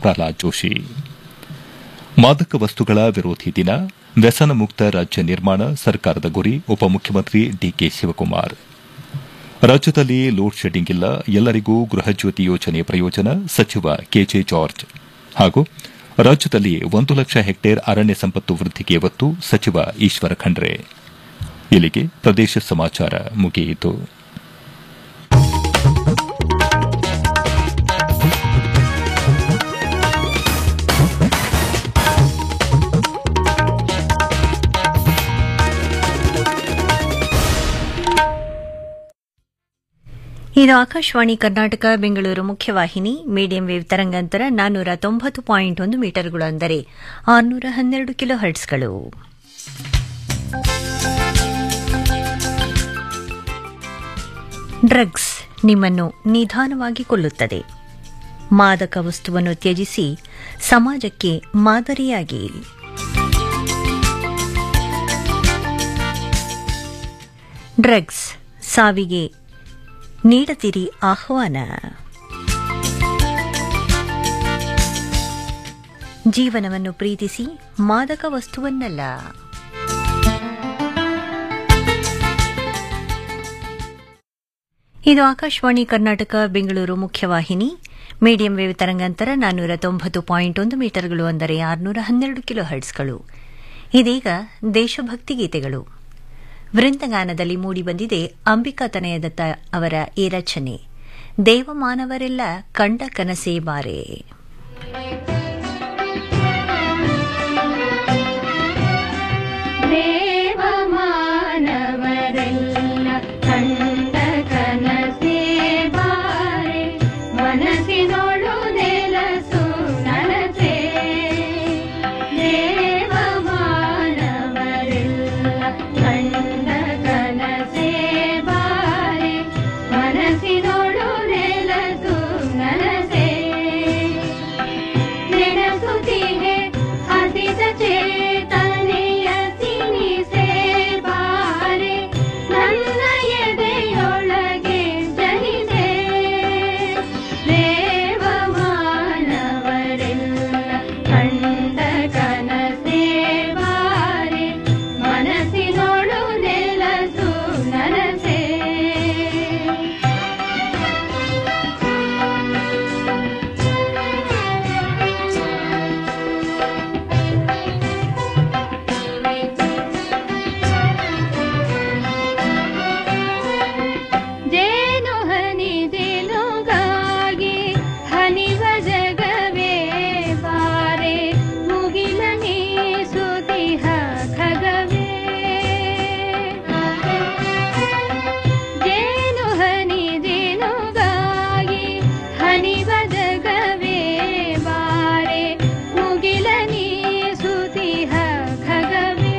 ಪ್ರಹ್ಲಾದ್ ಜೋಶಿ ಮಾದಕ ವಸ್ತುಗಳ ವಿರೋಧಿ ದಿನ ವ್ಯಸನ ಮುಕ್ತ ರಾಜ್ಯ ನಿರ್ಮಾಣ ಸರ್ಕಾರದ ಗುರಿ ಉಪಮುಖ್ಯಮಂತ್ರಿ ಡಿಕೆ ಶಿವಕುಮಾರ್ ರಾಜ್ಯದಲ್ಲಿ ಲೋಡ್ ಶೆಡ್ಡಿಂಗ್ ಇಲ್ಲ ಎಲ್ಲರಿಗೂ ಗೃಹಜ್ಯೋತಿ ಯೋಜನೆ ಪ್ರಯೋಜನ ಸಚಿವ ಕೆಜೆ ಜಾರ್ಜ್ ಹಾಗೂ ರಾಜ್ಯದಲ್ಲಿ ಒಂದು ಲಕ್ಷ ಹೆಕ್ಟೇರ್ ಅರಣ್ಯ ಸಂಪತ್ತು ವೃದ್ಧಿಗೆ ಒತ್ತು ಸಚಿವ ಈಶ್ವರ ಖಂಡ್ರೆ ಇಲ್ಲಿಗೆ ಪ್ರದೇಶ ಸಮಾಚಾರ ಮುಗಿಯಿತು ಇದು ಆಕಾಶವಾಣಿ ಕರ್ನಾಟಕ ಬೆಂಗಳೂರು ಮುಖ್ಯವಾಹಿನಿ ಮೀಡಿಯಂ ವೇವ್ ತರಂಗಾಂತರ ನಾನ್ನೂರ ತೊಂಬತ್ತು ಪಾಯಿಂಟ್ ಒಂದು ಮೀಟರ್ಗಳು ಅಂದರೆ ಆರುನೂರ ಹನ್ನೆರಡು ಕಿಲೋ ಹರ್ಟ್ಸ್ಗಳು ಡ್ರಗ್ಸ್ ನಿಮ್ಮನ್ನು ನಿಧಾನವಾಗಿ ಕೊಲ್ಲುತ್ತದೆ ಮಾದಕ ವಸ್ತುವನ್ನು ತ್ಯಜಿಸಿ ಸಮಾಜಕ್ಕೆ ಮಾದರಿಯಾಗಿ ಡ್ರಗ್ಸ್ ಸಾವಿಗೆ ನೀಡದಿರಿ ಆಹ್ವಾನ ಜೀವನವನ್ನು ಪ್ರೀತಿಸಿ ಮಾದಕ ವಸ್ತುವನ್ನಲ್ಲ ಇದು ಆಕಾಶವಾಣಿ ಕರ್ನಾಟಕ ಬೆಂಗಳೂರು ಮುಖ್ಯವಾಹಿನಿ ಮೀಡಿಯಂ ವೇವ್ ತರಂಗಾಂತರ ನಾನ್ನೂರ ತೊಂಬತ್ತು ಪಾಯಿಂಟ್ ಒಂದು ಮೀಟರ್ಗಳು ಅಂದರೆ ಆರುನೂರ ಹನ್ನೆರಡು ಕಿಲೋ ಹರ್ಟ್ಸ್ಗಳು ಇದೀಗ ದೇಶಭಕ್ತಿ ಗೀತೆಗಳು ವೃಂದಗಾನದಲ್ಲಿ ಮೂಡಿಬಂದಿದೆ ಅಂಬಿಕಾ ತನಯದತ್ತ ಅವರ ಈ ರಚನೆ ದೇವಮಾನವರೆಲ್ಲ ಕಂಡ ಕನಸೇ ಬಾರೆ ದೇವಮಾನವರೆಲ್ಲ ಕಂಡ ಕನಸೇ ಬಾರೆ ಮನಸ್ಸಿನೊಳು ನೆಲಸು ನನಸೆ ದೇವಮಾನವರೆಲ್ಲ ಕಂಡ ಕನಸೇ ಬಾರೆ ಮನಸ್ಸಿನೊಳು ನೆಲಸು ನನಸೆ ನೆನಸುತ್ತಿಗೆ ಹಸಿದ ಚೇತನೆಯ ಸಿನಿಸೆ ಬಾರೆ ನನ್ನ ಎದೆಯೊಳಗೆ ಜನಿಸೆ ದೇವಮಾನವರೆಲ್ಲ ಕಂಡ ಕನಸೇ ಬಾರೆ ಮನಸ್ಸಿನೊಳು ನೆಲಸು ನನಸೆ ಜೇನು ಹನಿದಿನುಗಾಗಿ ಹನಿವ ಜಗವೇ ಬಾರೆ ಮುಗಿಲ ಸುದಿಹ ಖಗವೇ ಜೇನು ಹನಿದಿನುಗಾಗಿ ಹನಿವ ಜಗವೇ ಬಾರೆ ಮುಗಿಲ ಸುದಿಹ ಖಗವೇ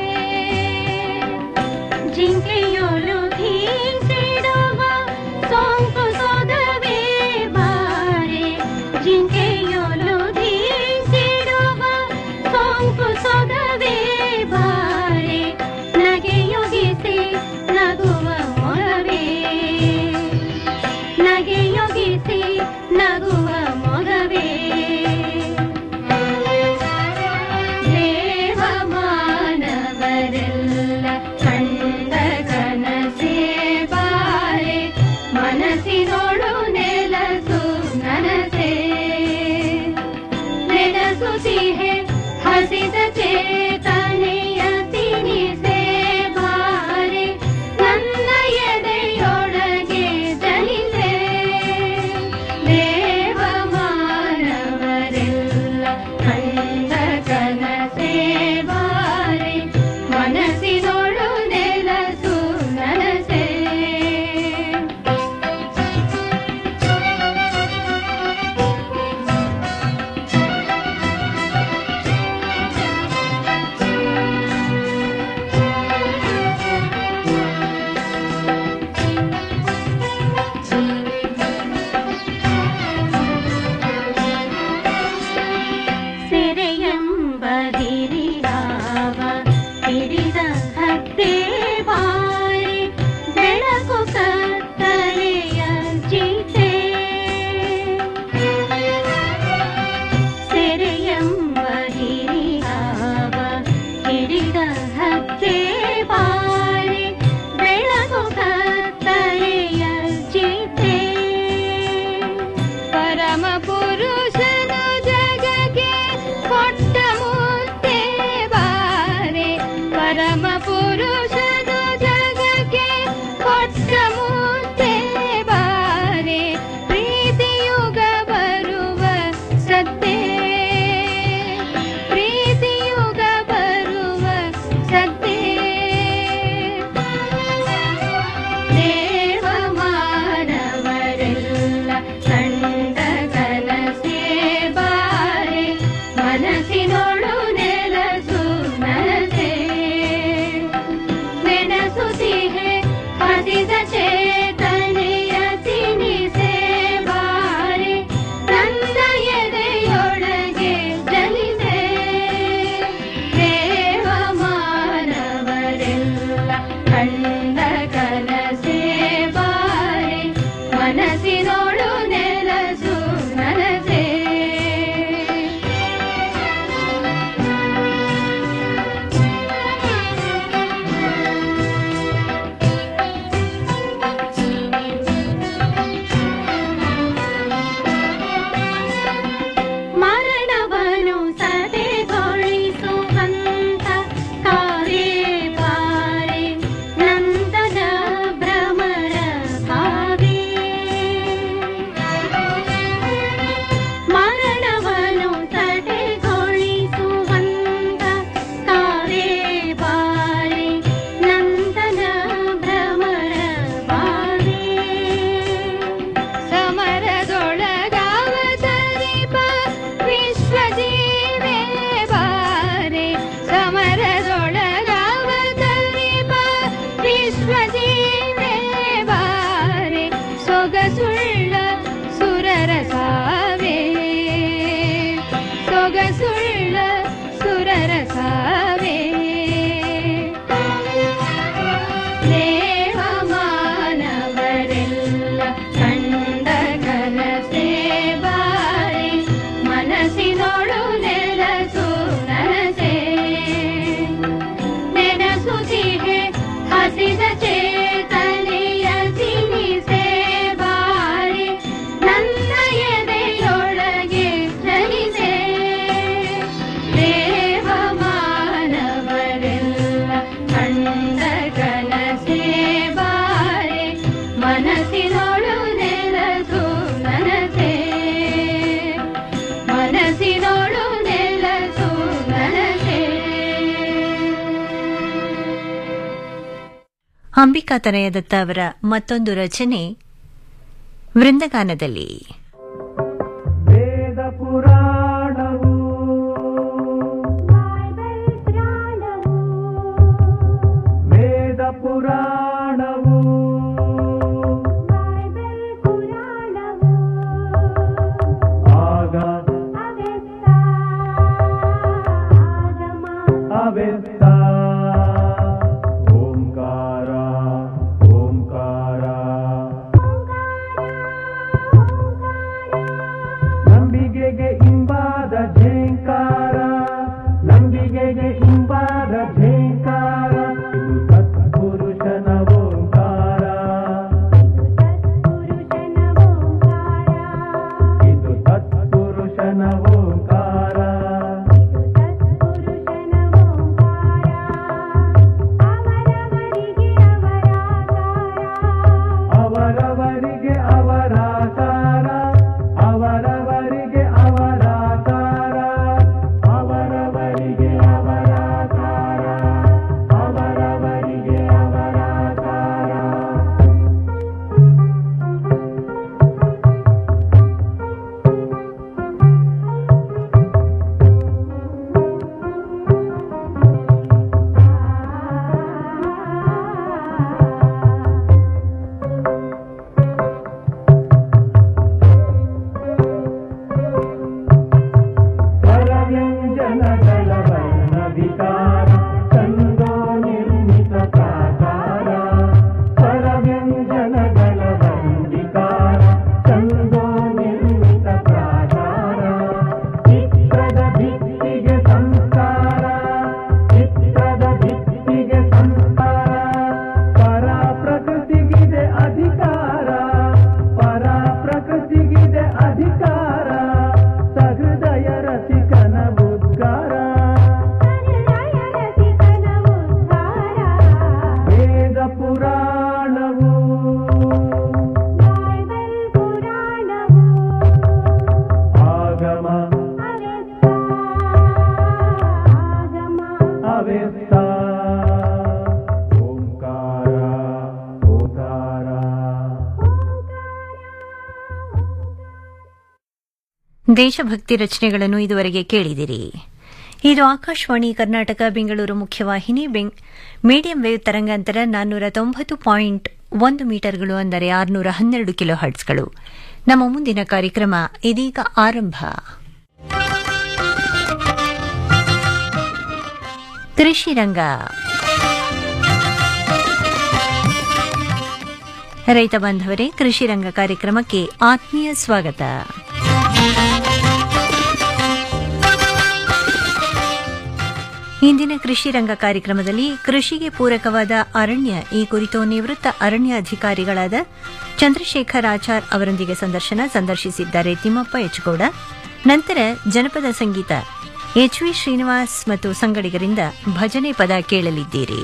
ಜಿಂಕೆಯೊಳು ಧೀಸಿಡುವ ಸೋಂಕು ಸೊದವೇ ಬಾರೆ ಜಿಂಕೆಯೊಳು ಧೀಸಿಡುವ ಸೋಂಕು ಸೊದವೇ ಬಾರೆ ನಗೆಯೊಗಿಸಿ ನಗುವ ಮೊಗವೇ ನಗೆಯೊಗಿಸಿ ನಗುವ ಮೊಗವೇ ದೇವಮಾನವರೆಲ್ಲ ಕಂಡ ಕನಸೇ ಬಾರೆ ಮನಸ್ಸಿನೊಳು ನೆಲಸು ನನಸೆ ನೆನಸುತ್ತಿಹೆ ಹಸಿದ ಚೇತನೆಯ ತಿನಿಸೆ ಬಾರೆ ನನ್ನ ಎದೆಯೊಳಗೆ ಜನಿಸೆ ದೇವಮಾನವರೆಲ್ಲ ಕಂಡ ಕನಸೇ ಬಾರೆ ಮನಸ್ಸಿನೊಳು ನೆಲಸು ನನಸೆ ಸರಸವೇ ದೇವ ಮಾನವರೆಲ್ಲ ಕಂಡ ಕನಸೇ ಬಾರಿ ಮನಸ್ಸಿನೊಳು ನೆಲಸು ನನಸೇ ನೆನಸುತ್ತಿಹೆ ಹಸಿದ ಚೇತನೆಯ ಸಿನಿಸೆ ಬಾರಿ ನನ್ನ ಎದೆಯೊಳಗೆ ಜನಿಸೆ ದೇವ ಮಾನವರೆಲ್ಲ ಕಂಡ ಕನಸೇ ಬಾರಿ ಮನಸ್ಸಿನೊಳು ನೆಲಸು ನನಸೆ ಮನಸ್ಸಿನೊಳು ನೆಲಸು ನನಸೆ ಅಂಬಿಕಾ ತನಯದತ್ತ ಅವರ ಮತ್ತೊಂದು ರಚನೆ ವೃಂದಗಾನದಲ್ಲಿ ವೇದ ಪುರಾಣವು ವೇದ ಪುರಾಣವು ಆಗ ಅವೆತ್ತ ಓಂಕಾರ ಓಂಕಾರ ನಂಬಿಗೆಗೆ ಇಂಬಾದ ಝೇಂಕಾರ ನಂಬಿಗೆಗೆ ಇಂಬಾದ ಝೇಂಕಾರ ಇದು ಸತ್ಪುರುಷನ ಓಂಕಾರ ಇದು ಸತ್ಪುರುಷನ ಓಂಕಾರ ಅವರವರಿಗೆ ಅವರಾಕಾರ ಅವರವರಿಗೆ ಅವರಾಕಾರ ಅವರವರಿಗೆ ಅವರಾಕಾರ ಅವರವರಿಗೆ ಅವರಾಕಾರ ಸ್ವರವ್ಯಂಜನಗಳ ವರ್ಣವಿಕಾರ ಚಂದೋ ನಿರ್ಮಿತ ಪ್ರಾಕಾರ ಸ್ವರವ್ಯಂಜನಗಳ ವರ್ಣಿಕಾರ ಚಂದೋ ನಿರ್ಮಿತ ಪ್ರಾಕಾರ ಚಿತ್ರದ ಭಿತ್ತಿಗೆ ಸಂಸ್ಕಾರ ಚಿತ್ರದ ಭಿತ್ತಿಗೆ ಸಂಸ್ಕಾರ ಪರ ಪ್ರಕೃತಿಗಿದೆ ಅಧಿಕಾರ ಪರ ಪ್ರಕೃತಿಗಿದೆ ಅಧಿಕಾರ ಸಹೃದಯ ರಸಿಕನ ಉದ್ಗಾರ ವೇದ ಪುರಾಣವು ಆಗಮ ಅವೆತ್ತ ಓಂಕಾರ ಓಂಕಾರ ದೇಶಭಕ್ತಿ ರಚನೆಗಳನ್ನು ಇದುವರೆಗೆ ಕೇಳಿದಿರಿ ಇದು ಆಕಾಶವಾಣಿ ಕರ್ನಾಟಕ ಬೆಂಗಳೂರು ಮುಖ್ಯವಾಹಿನಿ ಬೆಂಗ್- ಮೀಡಿಯಂ ವೇವ್ ತರಂಗಾಂತರ ನಾನ್ನೂರ ತೊಂಬತ್ತು ಪಾಯಿಂಟ್ ಒಂದು ಮೀಟರ್ಗಳು ಅಂದರೆ ಆರುನೂರ ಹನ್ನೆರಡು ಕಿಲೋ ಹರ್ಟ್ಸ್ಗಳು ನಮ್ಮ ಮುಂದಿನ ಕಾರ್ಯಕ್ರಮ ಇದೀಗ ಆರಂಭ ಕೃಷಿ ರಂಗ ರೈತ ಬಾಂಧವರೇ ಕೃಷಿ ರಂಗ ಕಾರ್ಯಕ್ರಮಕ್ಕೆ ಆತ್ಮೀಯ ಸ್ವಾಗತ ಇಂದಿನ ಕೃಷಿ ರಂಗ ಕಾರ್ಯಕ್ರಮದಲ್ಲಿ ಕೃಷಿಗೆ ಪೂರಕವಾದ ಅರಣ್ಯ ಈ ಕುರಿತು ನಿವೃತ್ತ ಅರಣ್ಯ ಅಧಿಕಾರಿಗಳಾದ ಚಂದ್ರಶೇಖರ್ ಆಚಾರ್ ಅವರೊಂದಿಗೆ ಸಂದರ್ಶನ ಸಂದರ್ಶಿಸಿದ್ದಾರೆ ತಿಮ್ಮಪ್ಪ ಎಚ್ಗೌಡ ನಂತರ ಜನಪದ ಸಂಗೀತ ಎಚ್ವಿ ಶ್ರೀನಿವಾಸ್ ಮತ್ತು ಸಂಗಡಿಗರಿಂದ ಭಜನೆ ಪದ ಕೇಳಲಿದ್ದೀರಿ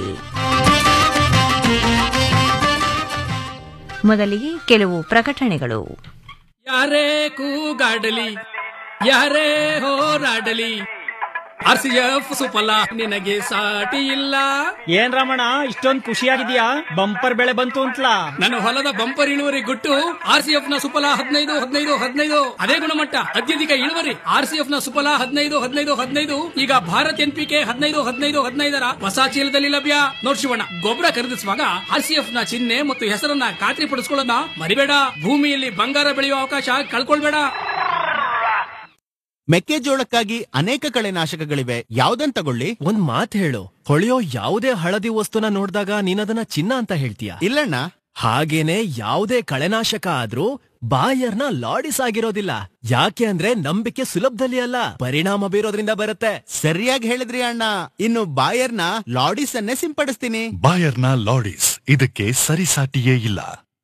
ಮೊದಲಿಗೆ ಕೆಲವು ಪ್ರಕಟಣೆಗಳು ಯಾರೇ ಕೂಗಾಡಲಿ ಯಾರೇ ಹೋರಾಡಲಿ ಆರ್ ಸಿ ಎಫ್ ಸುಫಲ ನಿನಗೆ ಸಾಟಿ ಇಲ್ಲ ಏನ್ ರಮಣ ಇಷ್ಟೊಂದ್ ಖುಷಿಯಾಗಿದ್ಯಾ ಬಂಪರ್ ಬೆಳೆ ಬಂತು ಅಂತಲಾ ನನ್ನ ಹೊಲದ ಬಂಪರ್ ಇಳುವರಿ ಗುಟ್ಟು ಆರ್ ಸಿ ಎಫ್ ನ ಸುಫಲ ಹದಿನೈದು ಹದಿನೈದು ಹದಿನೈದು ಅದೇ ಗುಣಮಟ್ಟ ಅತ್ಯಧಿಕ ಇಳುವರಿ ಆರ್ ಸಿ ಎಫ್ ನ ಸುಫಲ ಹದಿನೈದು ಹದಿನೈದು ಹದಿನೈದು ಈಗ ಭಾರತ್ ಎನ್ ಪಿ ಕೆ ಹದಿನೈದು ಹದಿನೈದು ಹದಿನೈದರ ಹೊಸ ಚೀಲದಲ್ಲಿ ಲಭ್ಯ ನೋಡ್ ಶಿವಣ್ಣ ಗೊಬ್ಬರ ಖರೀದಿಸುವಾಗ ಆರ್ ಸಿ ಎಫ್ ನ ಚಿಹ್ನೆ ಮತ್ತು ಹೆಸರನ್ನ ಖಾತ್ರಿ ಪಡಿಸ್ಕೊಳ್ಳೋದನ್ನ ಮರಿಬೇಡ ಭೂಮಿಯಲ್ಲಿ ಬಂಗಾರ ಬೆಳೆಯುವ ಅವಕಾಶ ಕಳ್ಕೊಳ್ಬೇಡ ಮೆಕ್ಕೆಜೋಳಕ್ಕಾಗಿ ಅನೇಕ ಕಳೆನಾಶಕಗಳಿವೆ ಯಾವ್ದನ್ ತಗೊಳ್ಳಿ ಒಂದ್ ಮಾತ್ ಹೇಳು ಹೊಳೆಯೋ ಯಾವುದೇ ಹಳದಿ ವಸ್ತುನ ನೋಡಿದಾಗ ನೀನದನ್ನ ಚಿನ್ನ ಅಂತ ಹೇಳ್ತೀಯ ಇಲ್ಲಣ್ಣ ಹಾಗೇನೆ ಯಾವುದೇ ಕಳೆನಾಶಕ ಆದ್ರೂ ಬಾಯರ್ನ ಲಾಡಿಸ್ ಆಗಿರೋದಿಲ್ಲ ಯಾಕೆ ಅಂದ್ರೆ ನಂಬಿಕೆ ಸುಲಭದಲ್ಲಿ ಅಲ್ಲ ಪರಿಣಾಮ ಬೀರೋದ್ರಿಂದ ಬರುತ್ತೆ ಸರಿಯಾಗಿ ಹೇಳಿದ್ರಿ ಅಣ್ಣ ಇನ್ನು ಬಾಯರ್ನ ಲಾಡಿಸ್ ಅನ್ನೇ ಸಿಂಪಡಿಸ್ತೀನಿ ಬಾಯರ್ನ ಲಾಡಿಸ್ ಇದಕ್ಕೆ ಸರಿಸಾಟಿಯೇ ಇಲ್ಲ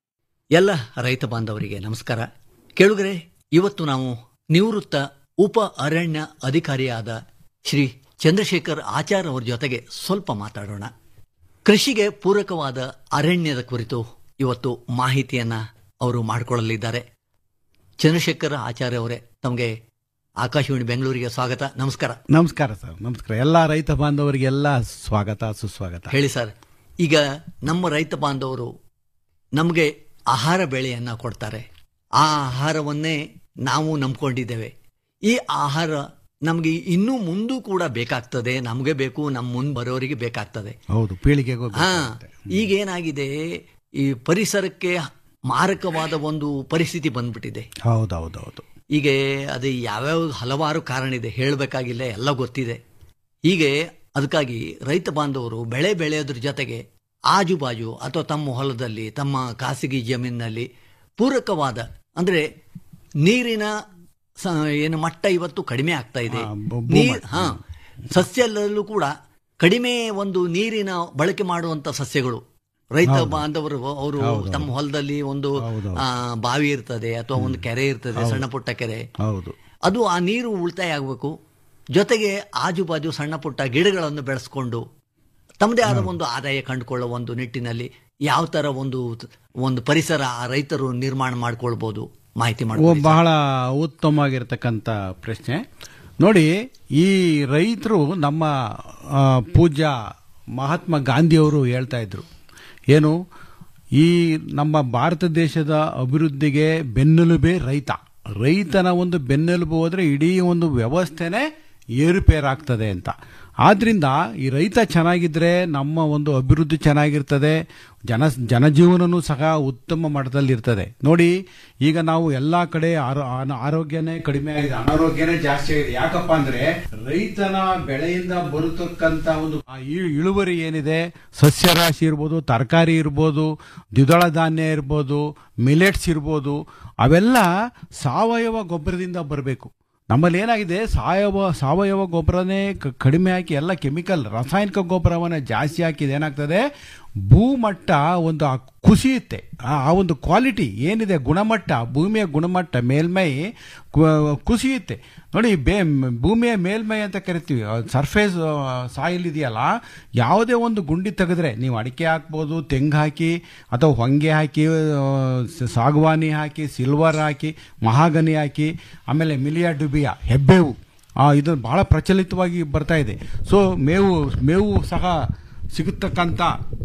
ಎಲ್ಲ ರೈತ ಬಾಂಧವರಿಗೆ ನಮಸ್ಕಾರ ಕೇಳುಗರೆ ಇವತ್ತು ನಾವು ನಿವೃತ್ತ ಉಪ ಅರಣ್ಯ ಅಧಿಕಾರಿಯಾದ ಶ್ರೀ ಚಂದ್ರಶೇಖರ್ ಆಚಾರ್ ಅವರ ಜೊತೆಗೆ ಸ್ವಲ್ಪ ಮಾತಾಡೋಣ ಕೃಷಿಗೆ ಪೂರಕವಾದ ಅರಣ್ಯದ ಕುರಿತು ಇವತ್ತು ಮಾಹಿತಿಯನ್ನ ಅವರು ಮಾಡಿಕೊಳ್ಳಲಿದ್ದಾರೆ ಚಂದ್ರಶೇಖರ್ ಆಚಾರ್ಯ ಅವರೇ ತಮಗೆ ಆಕಾಶವಾಣಿ ಬೆಂಗಳೂರಿಗೆ ಸ್ವಾಗತ ನಮಸ್ಕಾರ ನಮಸ್ಕಾರ ಸರ್ ನಮಸ್ಕಾರ ಎಲ್ಲ ರೈತ ಬಾಂಧವರಿಗೆಲ್ಲ ಸ್ವಾಗತ ಸುಸ್ವಾಗತ ಹೇಳಿ ಸರ್ ಈಗ ನಮ್ಮ ರೈತ ಬಾಂಧವರು ನಮಗೆ ಆಹಾರ ಬೆಳೆಯನ್ನ ಕೊಡ್ತಾರೆ ಆ ಆಹಾರವನ್ನೇ ನಾವು ನಂಬ್ಕೊಂಡಿದ್ದೇವೆ ಈ ಆಹಾರ ನಮಗೆ ಇನ್ನೂ ಮುಂದೂ ಕೂಡ ಬೇಕಾಗ್ತದೆ ನಮಗೆ ಬೇಕು ನಮ್ಮ ಮುಂದೆ ಬರೋರಿಗೆ ಬೇಕಾಗ್ತದೆ ಹೌದು ಪೀಳಿಗೆಗೂ ಹಾ ಈಗೇನಾಗಿದೆ ಈ ಪರಿಸರಕ್ಕೆ ಮಾರಕವಾದ ಒಂದು ಪರಿಸ್ಥಿತಿ ಬಂದ್ಬಿಟ್ಟಿದೆ ಹೌದೌದೌದು ಹೀಗೆ ಅದು ಯಾವ್ಯಾವ ಹಲವಾರು ಕಾರಣ ಇದೆ ಹೇಳಬೇಕಾಗಿಲ್ಲ ಎಲ್ಲ ಗೊತ್ತಿದೆ ಹೀಗೆ ಅದಕ್ಕಾಗಿ ರೈತ ಬಾಂಧವರು ಬೆಳೆ ಬೆಳೆಯೋದ್ರ ಜೊತೆಗೆ ಆಜುಬಾಜು ಅಥವಾ ತಮ್ಮ ಹೊಲದಲ್ಲಿ ತಮ್ಮ ಖಾಸಗಿ ಜಮೀನಿನಲ್ಲಿ ಪೂರಕವಾದ ಅಂದ್ರೆ ನೀರಿನ ಸ- ಏನು ಮಟ್ಟ ಇವತ್ತು ಕಡಿಮೆ ಆಗ್ತಾ ಇದೆ ಹಾ, ಭೂ- ನೀರ್ ಹಾ ಸಸ್ಯದಲ್ಲೂ ಕೂಡ ಕಡಿಮೆ ಒಂದು ನೀರಿನ ಬಳಕೆ ಮಾಡುವಂತ ಸಸ್ಯಗಳು ರೈತ ಬಾಂಧವರು ಅವರು ತಮ್ಮ ಹೊಲದಲ್ಲಿ ಒಂದು ಆ, ಬಾವಿ ಇರ್ತದೆ ಅಥವಾ ಒಂದು ಕೆರೆ ಇರ್ತದೆ ಸಣ್ಣ ಪುಟ್ಟ ಕೆರೆ ಹೌದು ಅದು ಆ ನೀರು ಉಳಿತಾಯ ಆಗಬೇಕು ಜೊತೆಗೆ ಆಜುಬಾಜು ಸಣ್ಣ ಪುಟ್ಟ ಗಿಡಗಳನ್ನು ಬೆಳೆಸ್ಕೊಂಡು ತಮ್ಮದೇ ಆದ ಒಂದು ಆದಾಯ ಕಂಡುಕೊಳ್ಳುವ ಒಂದು ನಿಟ್ಟಿನಲ್ಲಿ ಯಾವ ತರ ಒಂದು ಒಂದು ಪರಿಸರ ಆ ರೈತರು ನಿರ್ಮಾಣ ಮಾಡ್ಕೊಳ್ಬಹುದು ಮಾಹಿತಿ ಓ, ಮಾಡ್ಬೋದು ಬಹಳ ಉತ್ತಮವಾಗಿರ್ತಕ್ಕಂಥ ಪ್ರಶ್ನೆ ನೋಡಿ ಈ ರೈತರು ನಮ್ಮ ಆ, ಪೂಜ್ಯ ಮಹಾತ್ಮ ಗಾಂಧಿಯವರು ಹೇಳ್ತಾ ಇದ್ರು ಏನು ಈ ನಮ್ಮ ಭಾರತ ದೇಶದ ಅಭಿವೃದ್ಧಿಗೆ ಬೆನ್ನೆಲುಬೇ ರೈತ ರೈತನ ಒಂದು ಬೆನ್ನೆಲುಬು ಹೋದ್ರೆ ಇಡೀ ಒಂದು ವ್ಯವಸ್ಥೆನೇ ಏರುಪೇರಾಗ್ತದೆ ಅಂತ ಆದ್ರಿಂದ ಈ ರೈತ ಚೆನ್ನಾಗಿದ್ರೆ ನಮ್ಮ ಒಂದು ಅಭಿವೃದ್ಧಿ ಚೆನ್ನಾಗಿರ್ತದೆ ಜನ ಜನಜೀವನನೂ ಸಹ ಉತ್ತಮ ಮಟ್ಟದಲ್ಲಿರ್ತದೆ ನೋಡಿ ಈಗ ನಾವು ಎಲ್ಲಾ ಕಡೆ ಆರೋ- ಅನ- ಆರೋಗ್ಯನೇ ಕಡಿಮೆ ಆಗಿದೆ ಅನಾರೋಗ್ಯನೇ ಜಾಸ್ತಿ ಆಗಿದೆ ಯಾಕಪ್ಪ ಅಂದ್ರೆ ರೈತನ ಬೆಳೆಯಿಂದ ಬರತಕ್ಕಂತ ಒಂದು ಆ ಇ- ಇಳುವರಿ ಏನಿದೆ ಸಸ್ಯರಾಶಿ ಇರ್ಬೋದು ತರಕಾರಿ ಇರ್ಬೋದು ದ್ವಿದಳ ಧಾನ್ಯ ಇರ್ಬೋದು ಮಿಲೆಟ್ಸ್ ಇರ್ಬೋದು ಅವೆಲ್ಲ ಸಾವಯವ ಗೊಬ್ಬರದಿಂದ ಬರಬೇಕು ನಮ್ಮಲ್ಲಿ ಏನಾಗಿದೆ ಸಾವಯವ ಸಾವಯವ ಗೊಬ್ಬರನೇ ಕ- ಕಡಿಮೆ ಹಾಕಿ ಎಲ್ಲ ಕೆಮಿಕಲ್ ರಾಸಾಯನಿಕ ಗೊಬ್ಬರವನ್ನ ಜಾಸ್ತಿ ಹಾಕಿದ ಏನಾಗ್ತದೆ ಭೂಮಟ್ಟ ಒಂದು ಆ ಕುಸಿಯುತ್ತೆ ಆ ಆ ಒಂದು ಕ್ವಾಲಿಟಿ ಏನಿದೆ ಗುಣಮಟ್ಟ ಭೂಮಿಯ ಗುಣಮಟ್ಟ ಮೇಲ್ಮೈ ಕು- ಕುಸಿಯುತ್ತೆ ನೋಡಿ ಬೇ ಭೂಮಿಯ ಮೇಲ್ಮೈ ಅಂತ ಕರಿತೀವಿ ಸರ್ಫೇಸ್ ಸಾಯಿಲ್ ಇದೆಯಲ್ಲ ಯಾವುದೇ ಒಂದು ಗುಂಡಿ ತೆಗೆದ್ರೆ ನೀವು ಅಡಿಕೆ ಹಾಕ್ಬೋದು ತೆಂಗು ಹಾಕಿ ಅಥವಾ ಹೊಂಗೆ ಹಾಕಿ ಆ, ಸ- ಸಾಗವಾನಿ ಹಾಕಿ ಸಿಲ್ವರ್ ಹಾಕಿ ಮಹಾಗನಿ ಹಾಕಿ ಆಮೇಲೆ ಮಿಲಿಯಾ ಡುಬಿಯಾ ಹೆಬ್ಬೇವು ಆ, ಇದು ಬಹಳ ಪ್ರಚಲಿತವಾಗಿ ಬರ್ತಾ ಇದೆ ಸೊ ಮೇವು ಮೇವು ಸಹ ಸಿಗತಕ್ಕಂಥ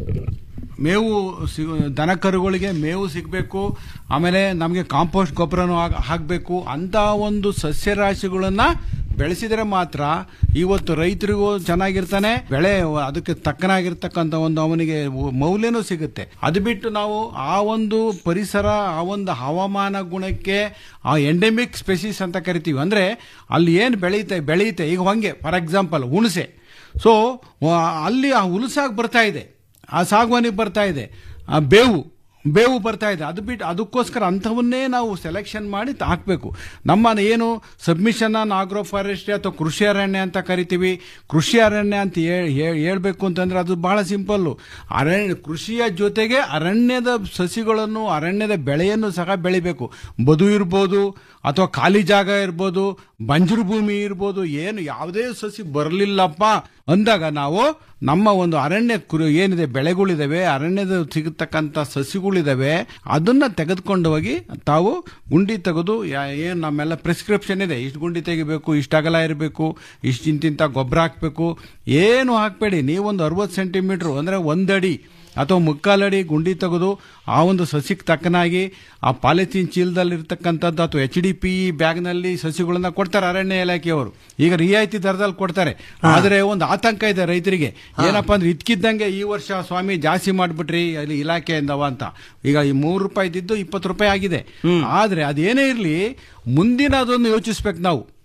ಮೇವು ಸಿಗ ದನ ಕರುಗಳಿಗೆ ಮೇವು ಸಿಗಬೇಕು ಆಮೇಲೆ ನಮಗೆ ಕಾಂಪೋಸ್ಟ್ ಗೊಬ್ಬರನೂ ಹಾಕಬೇಕು ಅಂತ ಒಂದು ಸಸ್ಯರಾಶಿಗಳನ್ನು ಬೆಳೆಸಿದರೆ ಮಾತ್ರ ಇವತ್ತು ರೈತರಿಗೂ ಚೆನ್ನಾಗಿರ್ತಾನೆ ಬೆಳೆ ಅದಕ್ಕೆ ತಕ್ಕನಾಗಿರ್ತಕ್ಕಂಥ ಒಂದು ಅವನಿಗೆ ಮೌಲ್ಯನೂ ಸಿಗುತ್ತೆ ಅದು ಬಿಟ್ಟು ನಾವು ಆ ಒಂದು ಪರಿಸರ ಆ ಒಂದು ಹವಾಮಾನ ಗುಣಕ್ಕೆ ಆ ಎಂಡೆಮಿಕ್ ಸ್ಪೆಸಿಸ್ ಅಂತ ಕರಿತೀವಿ ಅಂದ್ರೆ ಅಲ್ಲಿ ಏನು ಬೆಳೆಯುತ್ತೆ ಬೆಳೆಯುತ್ತೆ ಈಗ ಹೊಂಗೆ ಫಾರ್ ಎಕ್ಸಾಂಪಲ್ ಹುಣಸೆ ಸೊ ಅಲ್ಲಿ ಆ ಹುಲಸಾಗಿ ಬರ್ತಾ ಇದೆ ಆ ಸಾಗವಾನಿ ಬರ್ತಾ ಇದೆ ಆ ಬೇವು ಬೇವು ಬರ್ತಾ ಇದೆ ಅದು ಬಿಟ್ಟು ಅದಕ್ಕೋಸ್ಕರ ಅಂಥವನ್ನೇ ನಾವು ಸೆಲೆಕ್ಷನ್ ಮಾಡಿ ತ- ಹಾಕ್ಬೇಕು ನಮ್ಮ ಏನು ಸಬ್ಮಿಷನ್ ಆನ್ ಆಗ್ರೋ ಫಾರೆಸ್ಟ್ರಿ ಅಥವಾ ಕೃಷಿ ಅರಣ್ಯ ಅಂತ ಕರಿತೀವಿ ಕೃಷಿ ಅರಣ್ಯ ಅಂತ ಹೇಳ್- ಹೇಳ್- ಹೇಳ್ಬೇಕು ಅಂತಂದ್ರೆ ಅದು ಬಹಳ ಸಿಂಪಲ್ಲು ಅರಣ್ಯ ಕೃಷಿಯ ಜೊತೆಗೆ ಅರಣ್ಯದ ಸಸಿಗಳನ್ನು ಅರಣ್ಯದ ಬೆಳೆಯನ್ನು ಸಹ ಬೆಳಿಬೇಕು ಬದು ಇರ್ಬೋದು ಅಥವಾ ಖಾಲಿ ಜಾಗ ಇರ್ಬೋದು ಬಂಜರು ಭೂಮಿ ಇರ್ಬೋದು ಏನು ಯಾವುದೇ ಸಸಿ ಬರಲಿಲ್ಲಪ್ಪ ಅಂದಾಗ ನಾವು ನಮ್ಮ ಒಂದು ಅರಣ್ಯ ಕುರು ಏನಿದೆ ಬೆಳೆಗಳಿದಾವೆ ಅರಣ್ಯದ ಸಿಗತಕ್ಕಂಥ ಸಸಿಗಳಿದಾವೆ ಅದನ್ನ ತೆಗೆದುಕೊಂಡು ಹೋಗಿ ತಾವು ಗುಂಡಿ ತೆಗೆದು ಏನು ನಮ್ಮೆಲ್ಲ ಪ್ರಿಸ್ಕ್ರಿಪ್ಷನ್ ಇದೆ ಇಷ್ಟು ಗುಂಡಿ ತೆಗಿಬೇಕು ಇಷ್ಟು ಅಗಲ ಇರಬೇಕು ಇಷ್ಟು ಇಂತಿಂತ ಗೊಬ್ಬರ ಹಾಕಬೇಕು ಏನು ಹಾಕಬೇಡಿ ನೀವೊಂದು ಅರವತ್ತು ಸೆಂಟಿಮೀಟ್ರ್ ಅಂದರೆ ಒಂದಡಿ ಅಥವಾ ಮುಕ್ಕಾಲಡಿ ಗುಂಡಿ ತೆಗೆದು ಆ ಒಂದು ಸಸಿಗೆ ತಕ್ಕನಾಗಿ ಆ ಪಾಲಿಥೀನ್ ಚೀಲದಲ್ಲಿರ್ತಕ್ಕಂಥದ್ದು ಅಥವಾ ಎಚ್ ಡಿ ಪಿ ಬ್ಯಾಗ್ನಲ್ಲಿ ಸಸಿಗಳನ್ನ ಕೊಡ್ತಾರೆ ಅರಣ್ಯ ಇಲಾಖೆಯವರು ಈಗ ರಿಯಾಯಿತಿ ದರದಲ್ಲಿ ಕೊಡ್ತಾರೆ ಆದರೆ ಒಂದು ಆತಂಕ ಇದೆ ರೈತರಿಗೆ ಏನಪ್ಪಾ ಅಂದ್ರೆ ಇದ್ಕಿದ್ದಂಗೆ ಈ ವರ್ಷ ಸ್ವಾಮಿ ಜಾಸ್ತಿ ಮಾಡ್ಬಿಟ್ರಿ ಅಲ್ಲಿ ಇಲಾಖೆಯಿಂದವ ಅಂತ ಈಗ ಈ ಮೂರು ರೂಪಾಯಿ ಇದ್ದಿದ್ದು ಇಪ್ಪತ್ತು ರೂಪಾಯಿ ಆಗಿದೆ ಆದ್ರೆ ಅದೇನೇ ಇರಲಿ ಮುಂದಿನ ಅದನ್ನು ಯೋಚಿಸ್ಬೇಕು ನಾವು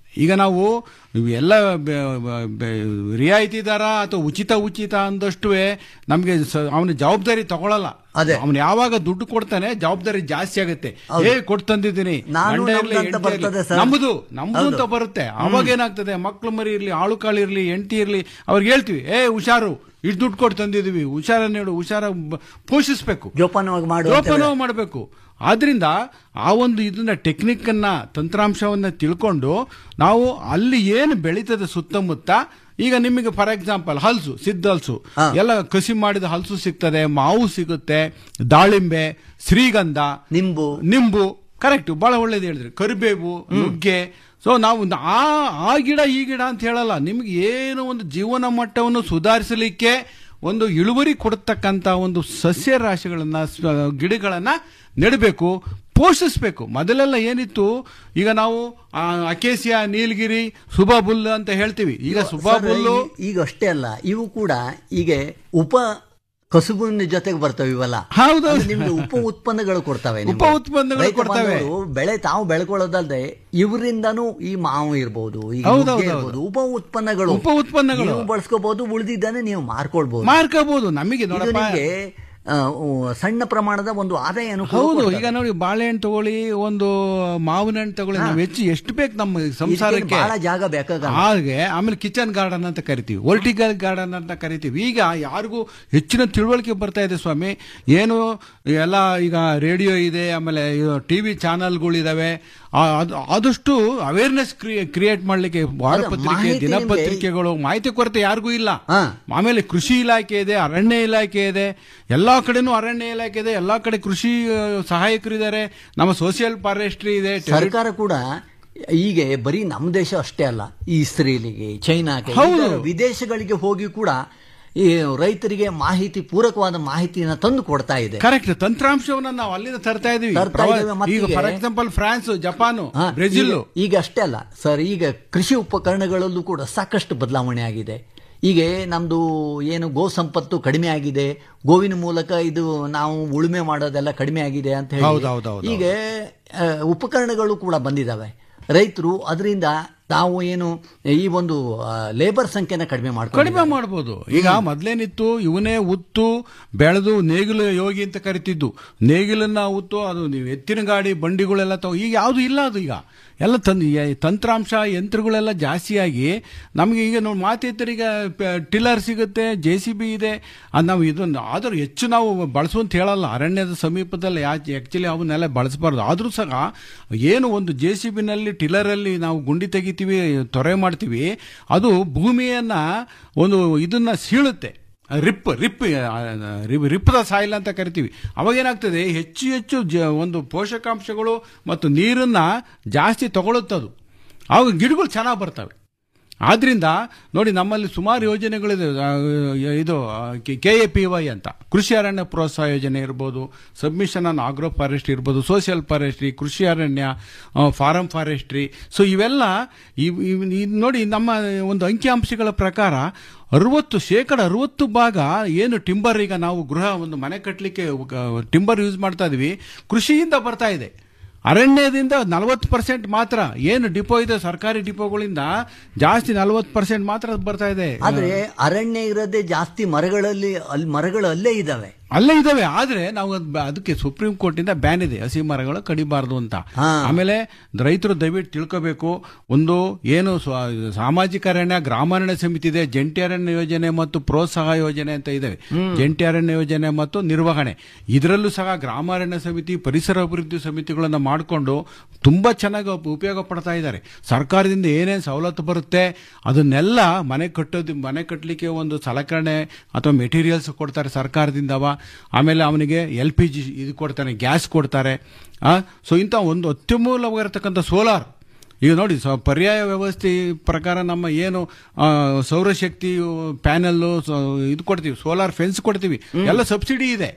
ಈಗ ನಾವು ಎಲ್ಲ ಬೆ- ಬೆ- ಬೆ- ರಿಯಾಯಿತಿ ದರ ಅಥವಾ ಉಚಿತ ಉಚಿತ ಅಂದಷ್ಟು ನಮಗೆ ಅವನ ಜವಾಬ್ದಾರಿ ತಗೊಳಲ್ಲ ಅವನು ಯಾವಾಗ ದುಡ್ಡು ಕೊಡ್ತಾನೆ ಜವಾಬ್ದಾರಿ ಜಾಸ್ತಿ ಆಗುತ್ತೆ ಏ ಕೊಟ್ಟು ತಂದಿದ್ದೀನಿ ನಾನು ಗಂಡ ಇರ್ಲಿ, ನಮ್ದು ಅಂತ ಹೆಂಡ್ತಿ ಇರ್ಲಿ. ಬರ್ತದೆ ಸರ್. ನಮ್ದು ನಮ್ದು ಅಂತ ಹೌದು. ಬರುತ್ತೆ ಅವಾಗ ಏನಾಗ್ತದೆ ಮಕ್ಳು ಮರಿ ಇರ್ಲಿ ಆಳು ಕಾಳು ಇರ್ಲಿ ಹೆಂಡತಿ ಇರ್ಲಿ ಅವ್ರಿಗೆ ಹೇಳ್ತೀವಿ ಏ ಹುಷಾರು ಇಷ್ಟು ದುಡ್ಡು ಕೊಟ್ಟು ತಂದಿದೀವಿ ಹುಷಾರ ನೀಡು ಹುಷಾರ ಬ- ಪೋಷಿಸ್ಬೇಕು ಜೋಪಾನವಾಗಿ ಮಾಡು ಅಂತ ಜೋಪಾನ ಹೇಳಿ. ಮಾಡಬೇಕು ಆದ್ರಿಂದ ಆ ಒಂದು ಇದನ್ನ ಟೆಕ್ನಿಕ್ ಅನ್ನ ತಂತ್ರಾಂಶವನ್ನ ತಿಳ್ಕೊಂಡು ನಾವು ಅಲ್ಲಿ ಏನು ಬೆಳೀತದೆ ಸುತ್ತಮುತ್ತ ಈಗ ನಿಮಗೆ ಫಾರ್ ಎಕ್ಸಾಂಪಲ್ ಹಲ್ಸು ಸಿದ್ಧ ಹಲ್ಸು ಎಲ್ಲ ಕಸಿ ಮಾಡಿದ ಹಲ್ಸು ಸಿಗ್ತದೆ ಮಾವು ಸಿಗುತ್ತೆ ದಾಳಿಂಬೆ ಶ್ರೀಗಂಧ ನಿಂಬು ನಿಂಬು ಕರೆಕ್ಟ್ ಬಹಳ ಒಳ್ಳೇದು ಹೇಳಿದ್ರಿ ಕರಿಬೇವು ನುಗ್ಗೆ ಸೊ ನಾವು ನ- ಆ ಆ ಗಿಡ ಈ ಗಿಡ ಅಂತ ಹೇಳಲ್ಲ ನಿಮ್ಗೆ ಏನು ಒಂದು ಜೀವನ ಮಟ್ಟವನ್ನು ಸುಧಾರಿಸಲಿಕ್ಕೆ ಒಂದು ಇಳುವರಿ ಕೊಡ್ತಕ್ಕಂಥ ಒಂದು ಸಸ್ಯ ರಾಶಿಗಳನ್ನ ಸ- ಗಿಡಗಳನ್ನ ನೆಡಬೇಕು ಪೋಷಿಸಬೇಕು ಮೊದಲೆಲ್ಲ ಏನಿತ್ತು ಈಗ ನಾವು ಆ, ಅಕೇಸಿಯಾ ನೀಲಗಿರಿ ಸುಬಾಬುಲ್ ಅಂತ ಹೇಳ್ತೀವಿ ಈಗ ಸರ್, ಸುಬಾಬುಲ್ಲು ಈ- ಈಗ ಅಷ್ಟೇ ಅಲ್ಲ ಇವು ಕೂಡ ಈಗ ಉಪ ಕಸುಬಿನ ಜೊತೆಗೆ ಬರ್ತವೆ ಇವೆಲ್ಲ ಹೌದು. ಅಂದ್ರೆ ನಿಮ್ಗೆ ಉಪ ಉತ್ಪನ್ನಗಳು ಕೊಡ್ತವೆ ನಿಮ್ಗೆ. ಉಪ ಉತ್ಪನ್ನಗಳು ರೈತ ಕೊಡ್ತವೆ. ಬಾಂಧವರು ಬೆಳೆ ತಾವು ಬೆಳ್ಕೊಳ್ಳೋದಲ್ದೆ ಇವರಿಂದನೂ ಈ ಮಾವು ಇರ್ಬೋದು ಈಗ ಹೌದು, ನುಗ್ಗೆ ಹೌದು, ಇರ್ಬೋದು ಉಪ ಉತ್ಪನ್ನಗಳು ಉಪ ಉತ್ಪನ್ನಗಳು. ನೀವು ಬಳಸ್ಕೋಬಹುದು ಉಳಿದಿದ್ದಾನೆ ನೀವು ಮಾರ್ಕೊಳ್ಬಹುದು ಮಾರ್ಕೋಬಹುದು ನಮಗೆ ಇದು ನೋಡಪ್ಪ ನಿಮ್ಗೆ ಆ, ಉ, ಸಣ್ಣ ಪ್ರಮಾಣದ ಒಂದು ಆದಾಯನು ಕೂಡ ಹೌದು ಕೊಡ್ತದೆ. ಈಗ ನೋಡಿ ಬಾಳೆಹಣ್ಣು ತಗೊಳ್ಳಿ ಒಂದು ಮಾವಿನ ಹಣ್ಣು ತಗೊಳ್ಳಿ ನಾವು ಹೆಚ್ಚು ಎಷ್ಟು ಬೇಕು ನಮ್ಮ ಸಂಸಾರಕ್ಕೆ ಇದಕ್ಕೇನು ಬಹಳ ಜಾಗ ಬೇಕಾಗಲ್ಲ ಹಾಗೆ ಆಮೇಲೆ ಕಿಚನ್ ಗಾರ್ಡನ್ ಅಂತ ಕರಿತೀವಿ ವರ್ಟಿಕಲ್ ಗಾರ್ಡನ್ ಅಂತ ಕರಿತೀವಿ ಈಗ ಯಾರಿಗೂ ಹೆಚ್ಚಿನ ತಿಳುವಳಿಕೆ ಬರ್ತಾ ಇದೆ ಸ್ವಾಮಿ ಏನು ಎಲ್ಲ ಈಗ ರೇಡಿಯೋ ಇದೆ ಆಮೇಲೆ ಟಿವಿ ಚಾನಲ್ಗಳಿದಾವೆ ಆದಷ್ಟು ಅವೇರ್ನೆಸ್ ಕ್ರಿಯೇಟ್ ಮಾಡ್ಲಿಕ್ಕೆ ವಾರಪತ್ರಿಕೆ ಮಾಹಿತಿ ದಿನಪತ್ರಿಕೆಗಳು ಮಾಹಿತಿ ಕೊರತೆ ಯಾರಿಗೂ ಇಲ್ಲ ಆಮೇಲೆ ಕೃಷಿ ಇಲಾಖೆ ಇದೆ ಅರಣ್ಯ ಇಲಾಖೆ ಇದೆ ಎಲ್ಲಾ ಕಡೆನೂ ಅರಣ್ಯ ಇಲಾಖೆ ಇದೆ ಎಲ್ಲಾ ಕಡೆ ಕೃಷಿ ಆ, ಸಹಾಯಕರಿದ್ದಾರೆ ನಮ್ಮ ಸೋಷಿಯಲ್ ಫಾರೆಸ್ಟ್ರಿ ಇದೆ ಸರ್ಕಾರ ಕೂಡ ಈಗ ಬರೀ ನಮ್ಮ ದೇಶ ಅಷ್ಟೇ ಅಲ್ಲ ಈ ಇಸ್ರೇಲಿಗೆ ಚೈನಾಗೆ ಹೌದು. ಇತರ ವಿದೇಶಗಳಿಗೆ ಹೋಗಿ ಕೂಡ ಈ ರೈತರಿಗೆ ಮಾಹಿತಿ ಪೂರಕವಾದ ಮಾಹಿತಿಯನ್ನ ತಂದು ಕೊಡ್ತಾ ಇದೆ ಕರೆಕ್ಟ್ ತಂತ್ರಾಂಶವನ್ನ ನಾವು ಅಲ್ಲಿಂದ ತರ್ತಾ ಇದೀವಿ ತರ್ತಾ ಪ್ರವಾ- ಇದ್ದೇವೆ ಮತ್ತೆ ಈಗ ಈಗ- ಫಾರ್ ಎಕ್ಸಾಂಪಲ್ ಫ್ರಾನ್ಸ್ ಜಪಾನ್ ಹಾ, ಬ್ರೆಜಿಲ್ ಈಗ- ಈಗ ಅಷ್ಟೇ ಅಲ್ಲ ಸರ್ ಈಗ ಕೃಷಿ ಉಪಕರಣಗಳಲ್ಲೂ ಕೂಡ ಸಾಕಷ್ಟು ಬದಲಾವಣೆ ಆಗಿದೆ ಈಗ ನಮ್ದು ಏನು ಗೋ ಸಂಪತ್ತು ಕಡಿಮೆ ಆಗಿದೆ ಗೋವಿನ ಮೂಲಕ ಇದು ನಾವು ಉಳುಮೆ ಮಾಡೋದೆಲ್ಲ ಕಡಿಮೆ ಆಗಿದೆ ಅಂತ ಹೌದು, ಹೇಳಿ ಹೌದು, ಹೌದು, ಈಗ ಆ, ಉಪಕರಣಗಳು ಕೂಡ ಬಂದಿದ್ದಾವೆ ರೈತರು ಅದರಿಂದ ನಾವು ಏನು ಈ ಒಂದು ಲೇಬರ್ ಸಂಖ್ಯೆನ ಕಡಿಮೆ ಮಾಡ್ಕೊಂಡು ಕಡಿಮೆ ಮಾಡ್ಬೋದು ಈಗ ಮೊದ್ಲೇನಿತ್ತು ಇವನೇ ಉತ್ತು ಬೆಳೆದು ನೇಗಿಲು ಯೋಗಿ ಅಂತ ಕರಿತಿದ್ದು ನೇಗಿಲನ್ನ ಉತ್ತು ಅದು ನೀವು ಎತ್ತಿನ ಗಾಡಿ ಬಂಡಿಗಳೆಲ್ಲ ತಗೋ ಈಗ ಯಾವುದು ಇಲ್ಲ ಅದು ಈಗ ಎಲ್ಲ ತನ್ ಯ- ತಂತ್ರಾಂಶ ಯಂತ್ರಗಳೆಲ್ಲ ಜಾಸ್ತಿಯಾಗಿ ನಮಗೆ ಈಗ ನೋಡಿ ಮಾತೈತರು ಈಗ ಟಿಲ್ಲರ್ ಸಿಗುತ್ತೆ ಜೆ ಸಿ ಬಿ ಇದೆ ಅದು ನಾವು ಇದನ್ನು ಆದರೂ ಹೆಚ್ಚು ನಾವು ಬಳಸುವಂತ ಹೇಳಲ್ಲ ಅರಣ್ಯದ ಸಮೀಪದಲ್ಲಿ ಯಾಕೆ ಆ್ಯಕ್ಚುಲಿ ಅವನ್ನೆಲ್ಲ ಬಳಸಬಾರ್ದು ಆದರೂ ಸಹ ಏನು ಒಂದು ಜೆ ಸಿ ಬಿನಲ್ಲಿ ಟಿಲ್ಲರಲ್ಲಿ ನಾವು ಗುಂಡಿ ತೆಗಿತೀವಿ ತೊರೆ ಮಾಡ್ತೀವಿ ಅದು ಭೂಮಿಯನ್ನ ಒಂದು ಇದನ್ನ ಸೀಳುತ್ತೆ ರಿಪ್ ರಿಪ್ ಆ, ರಿ- ರಿಪ್ಪದ ಸಾಯಿಲ್ ಅಂತ ಕರಿತೀವಿ ಅವಾಗ ಏನಾಗ್ತದೆ ಹೆಚ್ಚು ಹೆಚ್ಚು ಜ ಒಂದು ಪೋಷಕಾಂಶಗಳು ಮತ್ತು ನೀರನ್ನ ಜಾಸ್ತಿ ತಗೊಳುತ್ತದು ಆವಾಗ ಗಿಡಗಳು ಚೆನ್ನಾಗಿ ಬರ್ತವೆ ಆದ್ರಿಂದ ನೋಡಿ ನಮ್ಮಲ್ಲಿ ಸುಮಾರು ಯೋಜನೆಗಳಿದೆ ಆ, ಇದು ಕೆ ಎ ಪಿ ವೈ ಅಂತ ಕೃಷಿ ಅರಣ್ಯ ಪ್ರೋತ್ಸಾಹ ಯೋಜನೆ ಇರ್ಬೋದು ಸಬ್ಮಿಷನ್ ಆನ್ ಆಗ್ರೋ ಫಾರೆಸ್ಟ್ರಿ ಇರ್ಬೋದು ಸೋಷಿಯಲ್ ಫಾರೆಸ್ಟ್ರಿ ಕೃಷಿ ಅರಣ್ಯ ಫಾರಂ ಫಾರೆಸ್ಟ್ರಿ ಸೊ ಇವೆಲ್ಲ ಇವ್- ಇವ್- ಇದ್ ನೋಡಿ ನಮ್ಮ ಒಂದು ಅಂಕಿಅಂಶಗಳ ಪ್ರಕಾರ ಅರವತ್ತು ಶೇಕಡ ಅರವತ್ತು ಭಾಗ ಏನು ಟಿಂಬರ್ ಈಗ ನಾವು ಗೃಹ ಒಂದು ಮನೆ ಕಟ್ಟಲಿಕ್ಕೆ ಟಿಂಬರ್ ಯೂಸ್ ಮಾಡ್ತಾ ಇದೀವಿ ಕೃಷಿಯಿಂದ ಬರ್ತಾ ಇದೆ ಅರಣ್ಯದಿಂದ ನಲವತ್ತು ಪರ್ಸೆಂಟ್ ಮಾತ್ರ ಏನು ಡಿಪೋ ಇದೆ ಸರ್ಕಾರಿ ಡಿಪೋಗಳಿಂದ ಜಾಸ್ತಿ ನಲವತ್ತು ಪರ್ಸೆಂಟ್ ಮಾತ್ರ ಬರ್ತಾ ಇದೆ ಆದ್ರೆ ಅರಣ್ಯ ಇರೋದೇ ಜಾಸ್ತಿ ಮರಗಳಲ್ಲಿ ಅಲ್ಲಿ ಮರಗಳು ಅಲ್ಲೇ ಇದಾವೆ ಅಲ್ಲೇ ಇದಾವೆ ಆದ್ರೆ ನಾವು ಅದ್ ಬ- ಅದಕ್ಕೆ ಸುಪ್ರೀಂ ಕೋರ್ಟ್ ಇಂದ ಬ್ಯಾನ್ ಇದೆ ಹಸಿ ಮರಗಳು ಕಡಿಬಾರ್ದು ಅಂತ ಆಮೇಲೆ ರೈತರು ದಯವಿಟ್ಟು ತಿಳ್ಕೋಬೇಕು ಒಂದು ಏನು ಸ್ವ- ಸಾಮಾಜಿಕ ಅರಣ್ಯ ಗ್ರಾಮಾರಣ್ಯ ಸಮಿತಿ ಇದೆ ಜಂಟಿ ಅರಣ್ಯ ಯೋಜನೆ ಮತ್ತು ಪ್ರೋತ್ಸಾಹ ಯೋಜನೆ ಅಂತ ಇದಾವೆ ಜಂಟಿ ಅರಣ್ಯ ಯೋಜನೆ ಮತ್ತು ನಿರ್ವಹಣೆ ಇದರಲ್ಲೂ ಸಹ ಗ್ರಾಮಾರಣ್ಯ ಸಮಿತಿ ಪರಿಸರ ಅಭಿವೃದ್ಧಿ ಸಮಿತಿಗಳನ್ನ ಮಾಡಿಕೊಂಡು ತುಂಬಾ ಚೆನ್ನಾಗಿ ಉಪ- ಉಪಯೋಗ ಪಡ್ತಾ ಇದ್ದಾರೆ ಸರ್ಕಾರದಿಂದ ಏನೇನು ಸವಲತ್ತು ಬರುತ್ತೆ ಅದನ್ನೆಲ್ಲ ಮನೆ ಕಟ್ಟೋದು ಮನೆ ಕಟ್ಟಲಿಕ್ಕೆ ಒಂದು ಸಲಕರಣೆ ಅಥವಾ ಮೆಟೀರಿಯಲ್ಸ್ ಕೊಡ್ತಾರೆ ಸರ್ಕಾರದಿಂದವ ಆಮೇಲೆ ಅವನಿಗೆ ಎಲ್ ಪಿ ಜಿ ಇದು ಕೊಡ್ತಾನೆ ಗ್ಯಾಸ್ ಕೊಡ್ತಾರೆ ಸೊ ಇಂಥ ಒಂದು ಅತ್ಯಮೂಲವಾಗಿರತಕ್ಕಂಥ ಸೋಲಾರ್ ಈಗ ನೋಡಿ ಸ ಪರ್ಯಾಯ ವ್ಯವಸ್ಥೆ ಪ್ರಕಾರ ನಮ್ಮ ಏನು ಆ, ಸೌರಶಕ್ತಿ ಪ್ಯಾನೆಲ್ಲು ಇದು ಕೊಡ್ತೀವಿ ಸೋಲಾರ್ ಫೆನ್ಸ್ ಕೊಡ್ತೀವಿ ಎಲ್ಲ ಸಬ್ಸಿಡಿ ಇದೆ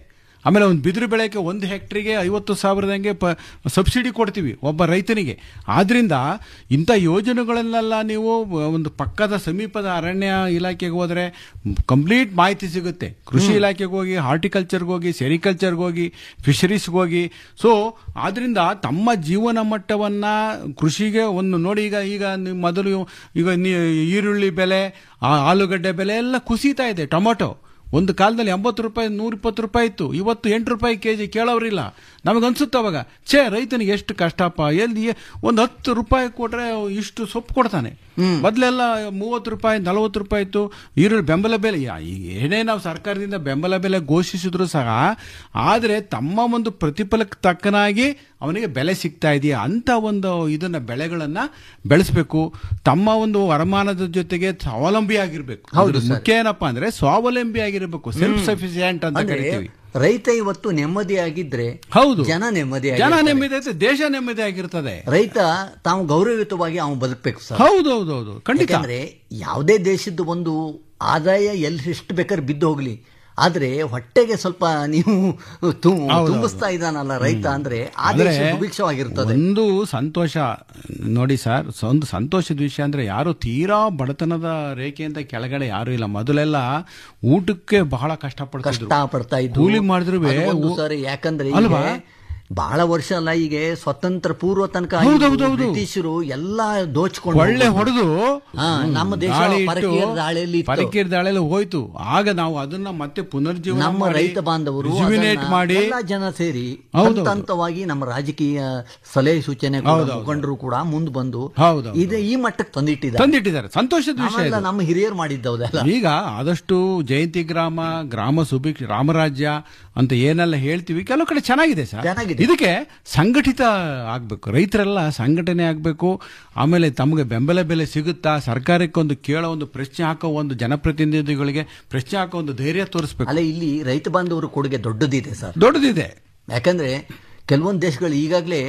ಆಮೇಲೆ ಒಂದು ಬಿದಿರು ಬೆಳೆಗೆ ಒಂದು ಹೆಕ್ಟ್ರಿಗೆ ಐವತ್ತು ಸಾವಿರದಂಗೆ ಪ ಸಬ್ಸಿಡಿ ಕೊಡ್ತೀವಿ ಒಬ್ಬ ರೈತನಿಗೆ ಆದ್ರಿಂದ ಇಂಥ ಯೋಜನೆಗಳನ್ನೆಲ್ಲ ನೀವು ಒಂದು ಪಕ್ಕದ ಸಮೀಪದ ಅರಣ್ಯ ಇಲಾಖೆಗೆ ಹೋದರೆ ಕಂಪ್ಲೀಟ್ ಮಾಹಿತಿ ಸಿಗುತ್ತೆ ಕೃಷಿ ಇಲಾಖೆಗೆ ಹೋಗಿ ಹಾರ್ಟಿಕಲ್ಚರ್ಗೆ ಹೋಗಿ ಸೆರಿಕಲ್ಚರ್ಗೆ ಹೋಗಿ ಫಿಶರೀಸ್ಗೆ ಹೋಗಿ ಸೊ ಆದ್ರಿಂದ ತಮ್ಮ ಜೀವನ ಮಟ್ಟವನ್ನ ಕೃಷಿಗೆ ಒಂದು ನೋಡಿ ಈಗ ಈಗ ನೀವು ಮೊದಲು ಈಗ ನೀ- ಈರುಳ್ಳಿ ಬೆಲೆ ಆ ಆಲೂಗಡ್ಡೆ ಬೆಲೆ ಎಲ್ಲ ಕುಸಿತಾ ಇದೆ ಟೊಮೊಟೊ ಒಂದು ಕಾಲದಲ್ಲಿ ಎಂಬತ್ತು ರೂಪಾಯಿ ನೂರ ಇಪ್ಪತ್ತು ರೂಪಾಯಿ ಇತ್ತು ಇವತ್ತು ಎಂಟು ರೂಪಾಯಿ ಕೆ ಜಿ ಕೇಳೋರಿಲ್ಲ ನಮಗೆ ಅನ್ಸುತ್ತೆ ಅವಾಗ ಛೇ ರೈತನಿಗೆ ಎಷ್ಟು ಕಷ್ಟಪ್ಪ ಎಲ್ಲಿ ಒಂದು ಹತ್ತು ರೂಪಾಯಿ ಕೊಟ್ರೆ ಇಷ್ಟು ಸೊಪ್ಪು ಕೊಡ್ತಾನೆ ಮೊದಲೆಲ್ಲ ಮೂವತ್ತು ರೂಪಾಯಿ ನಲವತ್ತು ರೂಪಾಯಿ ಇತ್ತು ಈರುಳ್ಳಿ ಬೆಂಬಲ ಬೆಲೆ ಯಾ- ಈಗ ಏನೇ ನಾವು ಸರ್ಕಾರದಿಂದ ಬೆಂಬಲ ಬೆಲೆ ಘೋಷಿಸಿದ್ರು ಸಹ ಆದರೆ ತಮ್ಮ ಒಂದು ಪ್ರತಿಫಲಕ್ಕೆ ತಕ್ಕನಾಗಿ ಅವನಿಗೆ ಬೆಲೆ ಸಿಗ್ತಾ ಇದೆಯಾ ಅಂತ ಒಂದು ಇದನ್ನ ಬೆಳೆಗಳನ್ನ ಬೆಳೆಸಬೇಕು ತಮ್ಮ ಒಂದು ವರಮಾನದ ಜೊತೆಗೆ ಸ್ವಾವಲಂಬಿ ಆಗಿರ್ಬೇಕು ಹೌದು ಇದ್ರ ಸರ್. ಮುಖ್ಯ ಏನಪ್ಪಾ ಅಂದ್ರೆ ಸ್ವಾವಲಂಬಿ ಆಗಿರ್ಬೇಕು ಸೆಲ್ಫ್ ಸಫಿಸಿಯೆಂಟ್ ಅಂತ ಅಂದ್ರೆ ಕರಿತೀವಿ ರೈತ ಇವತ್ತು ನೆಮ್ಮದಿಯಾಗಿದ್ರೆ ಹೌದು ಜನ ನೆಮ್ಮದಿ ಜನ ನೆಮ್ಮದಿ ಐತೆ ದೇಶ ನೆಮ್ಮದಿ ಆಗಿರ್ತದೆ ರೈತ ತಾವು ಗೌರವಯುತವಾಗಿ ಅವನು ಬದುಕಬೇಕು ಸರ್ ಹೌದು ಹೌದು ಹೌದು ಖಂಡಿತ ಯಾಕಂದ್ರೆ ಯಾವುದೇ ದೇಶದ ಒಂದು ಆದಾಯ ಎಲ್ಲಿ ಎಷ್ಟು ಬೇಕಾದ್ರೆ ಬಿದ್ದು ಹೋಗ್ಲಿ ಆದ್ರೆ ಹೊಟ್ಟೆಗೆ ಸ್ವಲ್ಪ ನೀವು ತು- ಹೌದು, ತುಂಬಿಸ್ತಾ ಇದ್ದಾನಲ್ಲ ರೈತ ಅಂದ್ರೆ ಆ ಅಂದ್ರೆ ದೇಶ ಸುಭಿಕ್ಷವಾಗಿರ್ತದೆ ಒಂದು ಸಂತೋಷ ನೋಡಿ ಸರ್ ಸ- ಒಂದು ಸಂತೋಷದ ವಿಷಯ ಅಂದ್ರೆ ಯಾರು ತೀರಾ ಬಡತನದ ರೇಖೆಯಿಂದ ಕೆಳಗಡೆ ಯಾರು ಇಲ್ಲ ಮೊದಲೆಲ್ಲ ಊಟಕ್ಕೆ ಬಹಳ ಕಷ್ಟ ಕಷ್ಟ ಪಡ್ತಾ ಇದ್ರು ಕೂಲಿ ಮಾಡಿದ್ರು ಅದು ಒಂದು ಸರಿ ಯಾಕಂದ್ರೆ ಈಗ ಅಲ್ವಾ? ಬಹಳ ವರ್ಷ ಅಲ್ಲ ಈಗ ಸ್ವತಂತ್ರ ಪೂರ್ವ ತನಕ ಹೌದು, ಆಗಿದ್ದು ಹೌದು, ಹೌದು. ಬ್ರಿಟಿಷರು ಎಲ್ಲಾ ದೋಚ್ಕೊಂಡು ಒಳ್ಳೆ ಹೊಡೆದು ಹಾ, ನಮ್ಮ ದೇಶ ಪರಕೀಯರ ದಾಳಿಯಲ್ಲಿ ಇತ್ತು. ಪರಕೀರ್ ದಾಳಿಯಲ್ಲಿ ಹೋಯ್ತು ಆಗ ನಾವು ಅದನ್ನ ಮತ್ತೆ ಪುನರ್ಜೀವನ ನಮ್ಮ ಮಾಡಿ, ರೈತ ಬಾಂಧವರು rejuvenate ಅದನ್ನ ಮಾಡಿ ಎಲ್ಲ ಜನ ಸೇರಿ ಹೌದು, ಹಂತ ಹಂತವಾಗಿ ನಮ್ಮ ರಾಜಕೀಯ ಸಲಹೆ ಸೂಚನೆ ಕೂಡ ಹೌದು, ಹೌದು. ಮುಖಂಡರು ಕೂಡ ಮುಂದೆ ಬಂದು ಹೌದು, ಹೌದು. ಇದೇ ಈ ಮಟ್ಟಕ್ಕೆ ತಂದಿಟ್ಟಿದ್ದಾರೆ ತಂದಿಟ್ಟಿದ್ದಾರೆ ಸಂತೋಷದ ವಿಷಯ ನಾವೆಲ್ಲ ಇದು. ನಮ್ಮ ಹಿರಿಯರು ಮಾಡಿದ್ದವದೆಲ್ಲ ಈಗ ಆದಷ್ಟು ಜಯಂತಿ ಗ್ರಾಮ ಗ್ರಾಮ ಸುಭಿಕ್ಷ ರಾಮರಾಜ್ಯ ಅಂತ ಏನೆಲ್ಲ ಹೇಳ್ತೀವಿ ಕೆಲವು ಕಡೆ ಚೆನ್ನಾಗಿದೆ ಸರ್ ಚೆನ್ನಾಗಿದೆ. ಇದಕ್ಕೆ ಸಂಘಟಿತ ಆಗ್ಬೇಕು ರೈತರೆಲ್ಲ ಸಂಘಟನೆ ಆಗ್ಬೇಕು ಆಮೇಲೆ ತಮಗೆ ಬೆಂಬಲ ಬೆಲೆ ಸಿಗುತ್ತಾ ಸರ್ಕಾರಕ್ಕೆ ಒಂದು ಕೇಳೋ ಒಂದು ಪ್ರಶ್ನೆ ಹಾಕೋ ಒಂದು ಜನಪ್ರತಿನಿಧಿಗಳಿಗೆ ಪ್ರಶ್ನೆ ಹಾಕೋ ಒಂದು ಧೈರ್ಯ ತೋರಿಸ್ಬೇಕು ಅಲ್ಲ ಇಲ್ಲಿ ರೈತ ಬಾಂಧವರ ಕೊಡುಗೆ ದೊಡ್ಡದಿದೆ ಸರ್ ದೊಡ್ಡದಿದೆ ಯಾಕಂದ್ರೆ ಕೆಲವೊಂದು ದೇಶಗಳು ಈಗಾಗಲೇ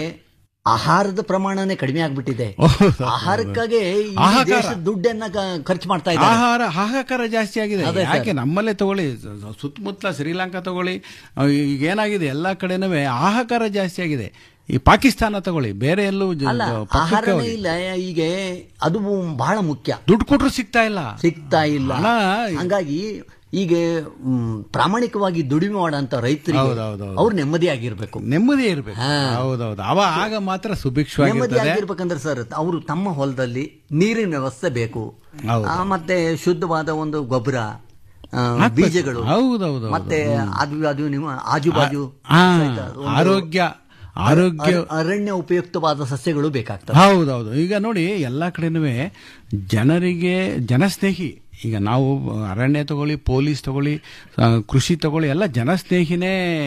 ಆಹಾರದ ಪ್ರಮಾಣನೇ ಕಡಿಮೆ ಆಗ್ಬಿಟ್ಟಿದೆ ಆಹಾರಕ್ಕಾಗಿ ಈ ಆಹಾಕಾರ. ದೇಶದ ದುಡ್ಡನ್ನ ಕ- ಖರ್ಚು ಮಾಡ್ತಾ ಇದ್ದಾರೆ ಆಹಾರ ಹಾಹಾಕಾರ ಜಾಸ್ತಿ ಆಗಿದೆ ಅದೇ ಸರ್. ಯಾಕೆ ನಮ್ಮಲ್ಲೇ ತಗೊಳ್ಳಿ ಸ- ಸ- ಸುತ್ತಮುತ್ತಲ ಶ್ರೀಲಂಕಾ ತಗೊಳ್ಳಿ ಆ, ಈಗ ಏನಾಗಿದೆ ಎಲ್ಲಾ ಕಡೆನೂ ಆಹಾಕಾರ ಜಾಸ್ತಿ ಆಗಿದೆ ಈ ಪಾಕಿಸ್ತಾನ ತಗೊಳ್ಳಿ ಬೇರೆ ಎಲ್ಲೂ ಜ- ಅಲ್ಲ ಜ- ಪಕ್ಕಕ್ಕೆ ಆಹಾರನೇ ಹೋಗಿ. ಇಲ್ಲ ಈಗ ಅದು ಬಹಳ ಮುಖ್ಯ ದುಡ್ಡು ಕೊಟ್ರು ಸಿಗ್ತಾ ಇಲ್ಲ ಸಿಗ್ತಾ ಇಲ್ಲ ಹಣ ಹಂಗಾಗಿ ಈಗ ಮ್, ಪ್ರಾಮಾಣಿಕವಾಗಿ ದುಡಿಮೆ ಮಾಡಂತ ರೈತರಿಗೆ ಹೌದೌದು. ಅವ್ರು ನೆಮ್ಮದಿಯಾಗಿರ್ಬೇಕು ನೆಮ್ಮದಿ ಇರ್ಬೇಕು ಹಾ. ಹೌದೌದು ಅವ ಆಗ ಮಾತ್ರ ಸುಭಿಕ್ಷವಾಗಿರ್ತದೆ ನೆಮ್ಮದಿಯಾಗಿರ್ಬೇಕಂದ್ರೆ ಸರ್ ಅವರು ತಮ್ಮ ಹೊಲದಲ್ಲಿ ನೀರಿನ ವ್ಯವಸ್ಥೆ ಬೇಕು ಹೌದು. ಆ, ಮತ್ತೆ ಶುದ್ಧವಾದ ಒಂದು ಗೊಬ್ಬರ ಆ, ಹಾಕ್ಬೇಕು. ಬೀಜಗಳು ಹೌದೌದು ಮತ್ತೆ ಅದು ಅದು ನಿಮ್ಮ ಆಜು ಬಾಜು ಹಾ, ಸಹಿತ ಒಂದು ಆರೋಗ್ಯ ಆರೋಗ್ಯ ಅರ- ಅರಣ್ಯ ಉಪಯುಕ್ತವಾದ ಸಸ್ಯಗಳು ಬೇಕಾಗ್ತವೆ ಹೌದೌದು ಈಗ ನೋಡಿ ಎಲ್ಲಾ ಕಡೆನೂ ಜನರಿಗೆ ಜನಸ್ನೇಹಿ ಈಗ ನಾವು ಅರಣ್ಯ ತಗೊಳ್ಳಿ ಪೊಲೀಸ್ ತಗೊಳ್ಳಿ ಆ, ಕೃಷಿ ತಗೊಳ್ಳಿ ಎಲ್ಲ ಜನಸ್ನೇಹಿನೇ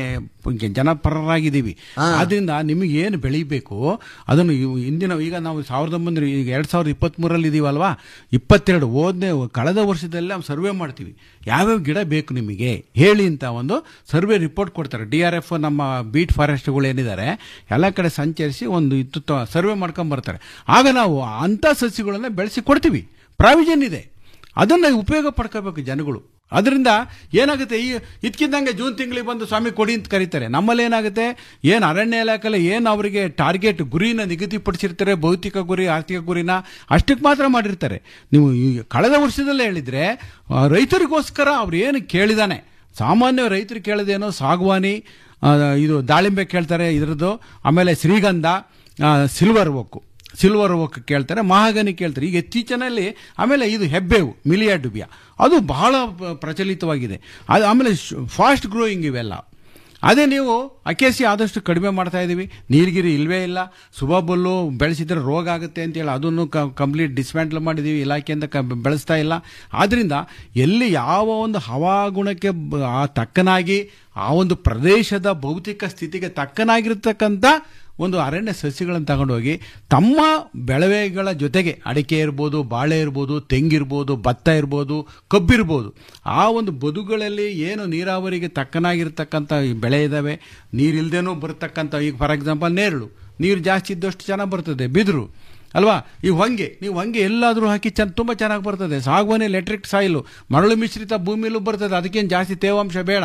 ಜನಪರರಾಗಿದ್ದೀವಿ ಆದ್ರಿಂದ ನಿಮಗೆ ಏನು ಬೆಳಿಬೇಕು ಅದನ್ನು ಇವು ಇಂದಿನ ಈಗ ನಾವು ಸಾವಿರದ ಒಂಬೈನೂರ ಈಗ ಎರಡ್ ಸಾವಿರದ ಇಪ್ಪತ್ತ್ ಮೂರಲ್ಲಿ ಇದೀವಲ್ವಾ ಇಪ್ಪತ್ತೆರಡು ಓದನೇ ಕಳೆದ ವರ್ಷದಲ್ಲಿ ನಾವು ಸರ್ವೆ ಮಾಡ್ತೀವಿ ಯಾವ್ಯಾವ ಗಿಡ ಬೇಕು ನಿಮಗೆ ಹೇಳಿ ಅಂತ ಒಂದು ಸರ್ವೆ ರಿಪೋರ್ಟ್ ಕೊಡ್ತಾರೆ ಡಿ ಆರ್ ಎಫ್ ನಮ್ಮ ಬೀಟ್ ಫಾರೆಸ್ಟ್ಗಳು ಏನಿದ್ದಾರೆ ಎಲ್ಲ ಕಡೆ ಸಂಚರಿಸಿ ಒಂದು ಇತ್ತು ಸರ್ವೆ ಮಾಡ್ಕೊಂಡ್ ಬರ್ತಾರೆ ಆಗ ನಾವು ಅಂತ ಸಸ್ಯಗಳನ್ನ ಬೆಳೆಸಿ ಕೊಡ್ತೀವಿ ಪ್ರಾವಿಷನ್ ಇದೆ ಅದನ್ನ ಉಪಯೋಗ ಪಡ್ಕೋಬೇಕು ಜನಗಳು ಅದರಿಂದ ಏನಾಗುತ್ತೆ ಈ ಇದ್ಕಿದ್ದಂಗೆ ಜೂನ್ ತಿಂಗಳಿಗೆ ಬಂದು ಸ್ವಾಮಿ ಕೊಡಿ ಅಂತ ಕರೀತಾರೆ ನಮ್ಮಲ್ಲಿ ಏನಾಗುತ್ತೆ ಏನು ಅರಣ್ಯ ಇಲಾಖೆಯಲ್ಲಿ ಏನು ಅವರಿಗೆ ಟಾರ್ಗೆಟ್ ಗುರಿನ ನಿಗದಿಪಡಿಸಿರ್ತಾರೆ ಭೌತಿಕ ಗುರಿ ಆರ್ಥಿಕ ಗುರಿನ ಅಷ್ಟಕ್ಕೆ ಮಾತ್ರ ಮಾಡಿರ್ತಾರೆ ನೀವು ಈ ಕಳೆದ ವರ್ಷದಲ್ಲೇ ಹೇಳಿದ್ರೆ ಆ, ರೈತರಿಗೋಸ್ಕರ ಅವ್ರು ಏನು ಕೇಳಿದಾನೆ ಸಾಮಾನ್ಯ ರೈತರು ಕೇಳಿದೇನೋ ಸಾಗವಾನಿ ಆ, ಇದು ದಾಳಿಂಬೆ ಕೇಳ್ತಾರೆ ಇದ್ರದ್ದು ಆಮೇಲೆ ಶ್ರೀಗಂಧ ಆ, ಸಿಲ್ವರ್ ಓಕು ಸಿಲ್ವರ್ ಓಕ್ ಕೇಳ್ತಾರೆ ಮಹಾಗನಿ ಕೇಳ್ತಾರೆ ಈಗ ಇತ್ತೀಚಿನಲ್ಲಿ ಆಮೇಲೆ ಇದು ಹೆಬ್ಬೇವು ಮಿಲಿಯಾಡುಬಿಯಾ ಅದು ಬಹಳ ಪ- ಪ್ರಚಲಿತವಾಗಿದೆ ಅದು ಆಮೇಲೆ ಫಾಸ್ಟ್ ಗ್ರೋಯಿಂಗ್ ಇವೆಲ್ಲ ಅದೇ ನೀವು ಅಕೇಸಿ ಆದಷ್ಟು ಕಡಿಮೆ ಮಾಡ್ತಾ ಇದ್ದೀವಿ ನೀಲಗಿರಿ ಇಲ್ವೇ ಇಲ್ಲ ಸುಬಾಬುಲ್ಲು ಬೆಳೆಸಿದ್ರೆ ರೋಗ ಆಗುತ್ತೆ ಅಂತೇಳಿ ಅದನ್ನು ಕಂಪ್ಲೀಟ್ ಡಿಸ್ಮ್ಯಾಂಟಲ್ ಮಾಡಿದ್ದೀವಿ ಇಲಾಖೆಯಿಂದ ಕ ಬೆಳೆಸ್ತಾ ಇಲ್ಲ ಆದ್ರಿಂದ ಎಲ್ಲಿ ಯಾವ ಒಂದು ಹವಾಗುಣಕ್ಕೆ ಬ- ಆ ತಕ್ಕನಾಗಿ ಆ ಒಂದು ಪ್ರದೇಶದ ಭೌತಿಕ ಸ್ಥಿತಿಗೆ ತಕ್ಕನಾಗಿರ್ತಕ್ಕಂಥ ಒಂದು ಅರಣ್ಯ ಸಸ್ಯಗಳನ್ನು ತಗೊಂಡೋಗಿ ತಮ್ಮ ಬೆಳವೆಗಳ ಜೊತೆಗೆ ಅಡಿಕೆ ಇರ್ಬೋದು ಬಾಳೆ ಇರ್ಬೋದು ತೆಂಗಿರ್ಬೋದು ಭತ್ತ ಇರ್ಬೋದು ಕಬ್ಬಿರ್ಬೋದು ಆ ಒಂದು ಬದುಗಳಲ್ಲಿ ಏನು ನೀರಾವರಿಗೆ ತಕ್ಕನಾಗಿರ್ತಕ್ಕಂಥ ಈ ಬೆಳೆ ಇದ್ದಾವೆ ನೀರಿಲ್ದೇನೂ ಬರ್ತಕ್ಕಂಥ ಈಗ ಫಾರ್ ಎಕ್ಸಾಂಪಲ್ ನೇರಳು ನೀರು ಜಾಸ್ತಿ ಇದ್ದಷ್ಟು ಚೆನ್ನಾಗಿ ಬರ್ತದೆ ಬಿದಿರು ಅಲ್ವಾ ಈ ಹೊಂಗೆ ನೀವು ಹೊಂಗೆ ಎಲ್ಲಾದರೂ ಹಾಕಿ ಚೆನ್ನ ತುಂಬ ಚೆನ್ನಾಗಿ ಬರ್ತದೆ ಸಾಗುವಾನಿ ಎಲೆಕ್ಟ್ರಿಕ್ ಸಾಯಿಲು ಮರಳು ಮಿಶ್ರಿತ ಭೂಮಿಲೂ ಬರ್ತದೆ ಅದಕ್ಕೇನು ಜಾಸ್ತಿ ತೇವಾಂಶ ಬೇಡ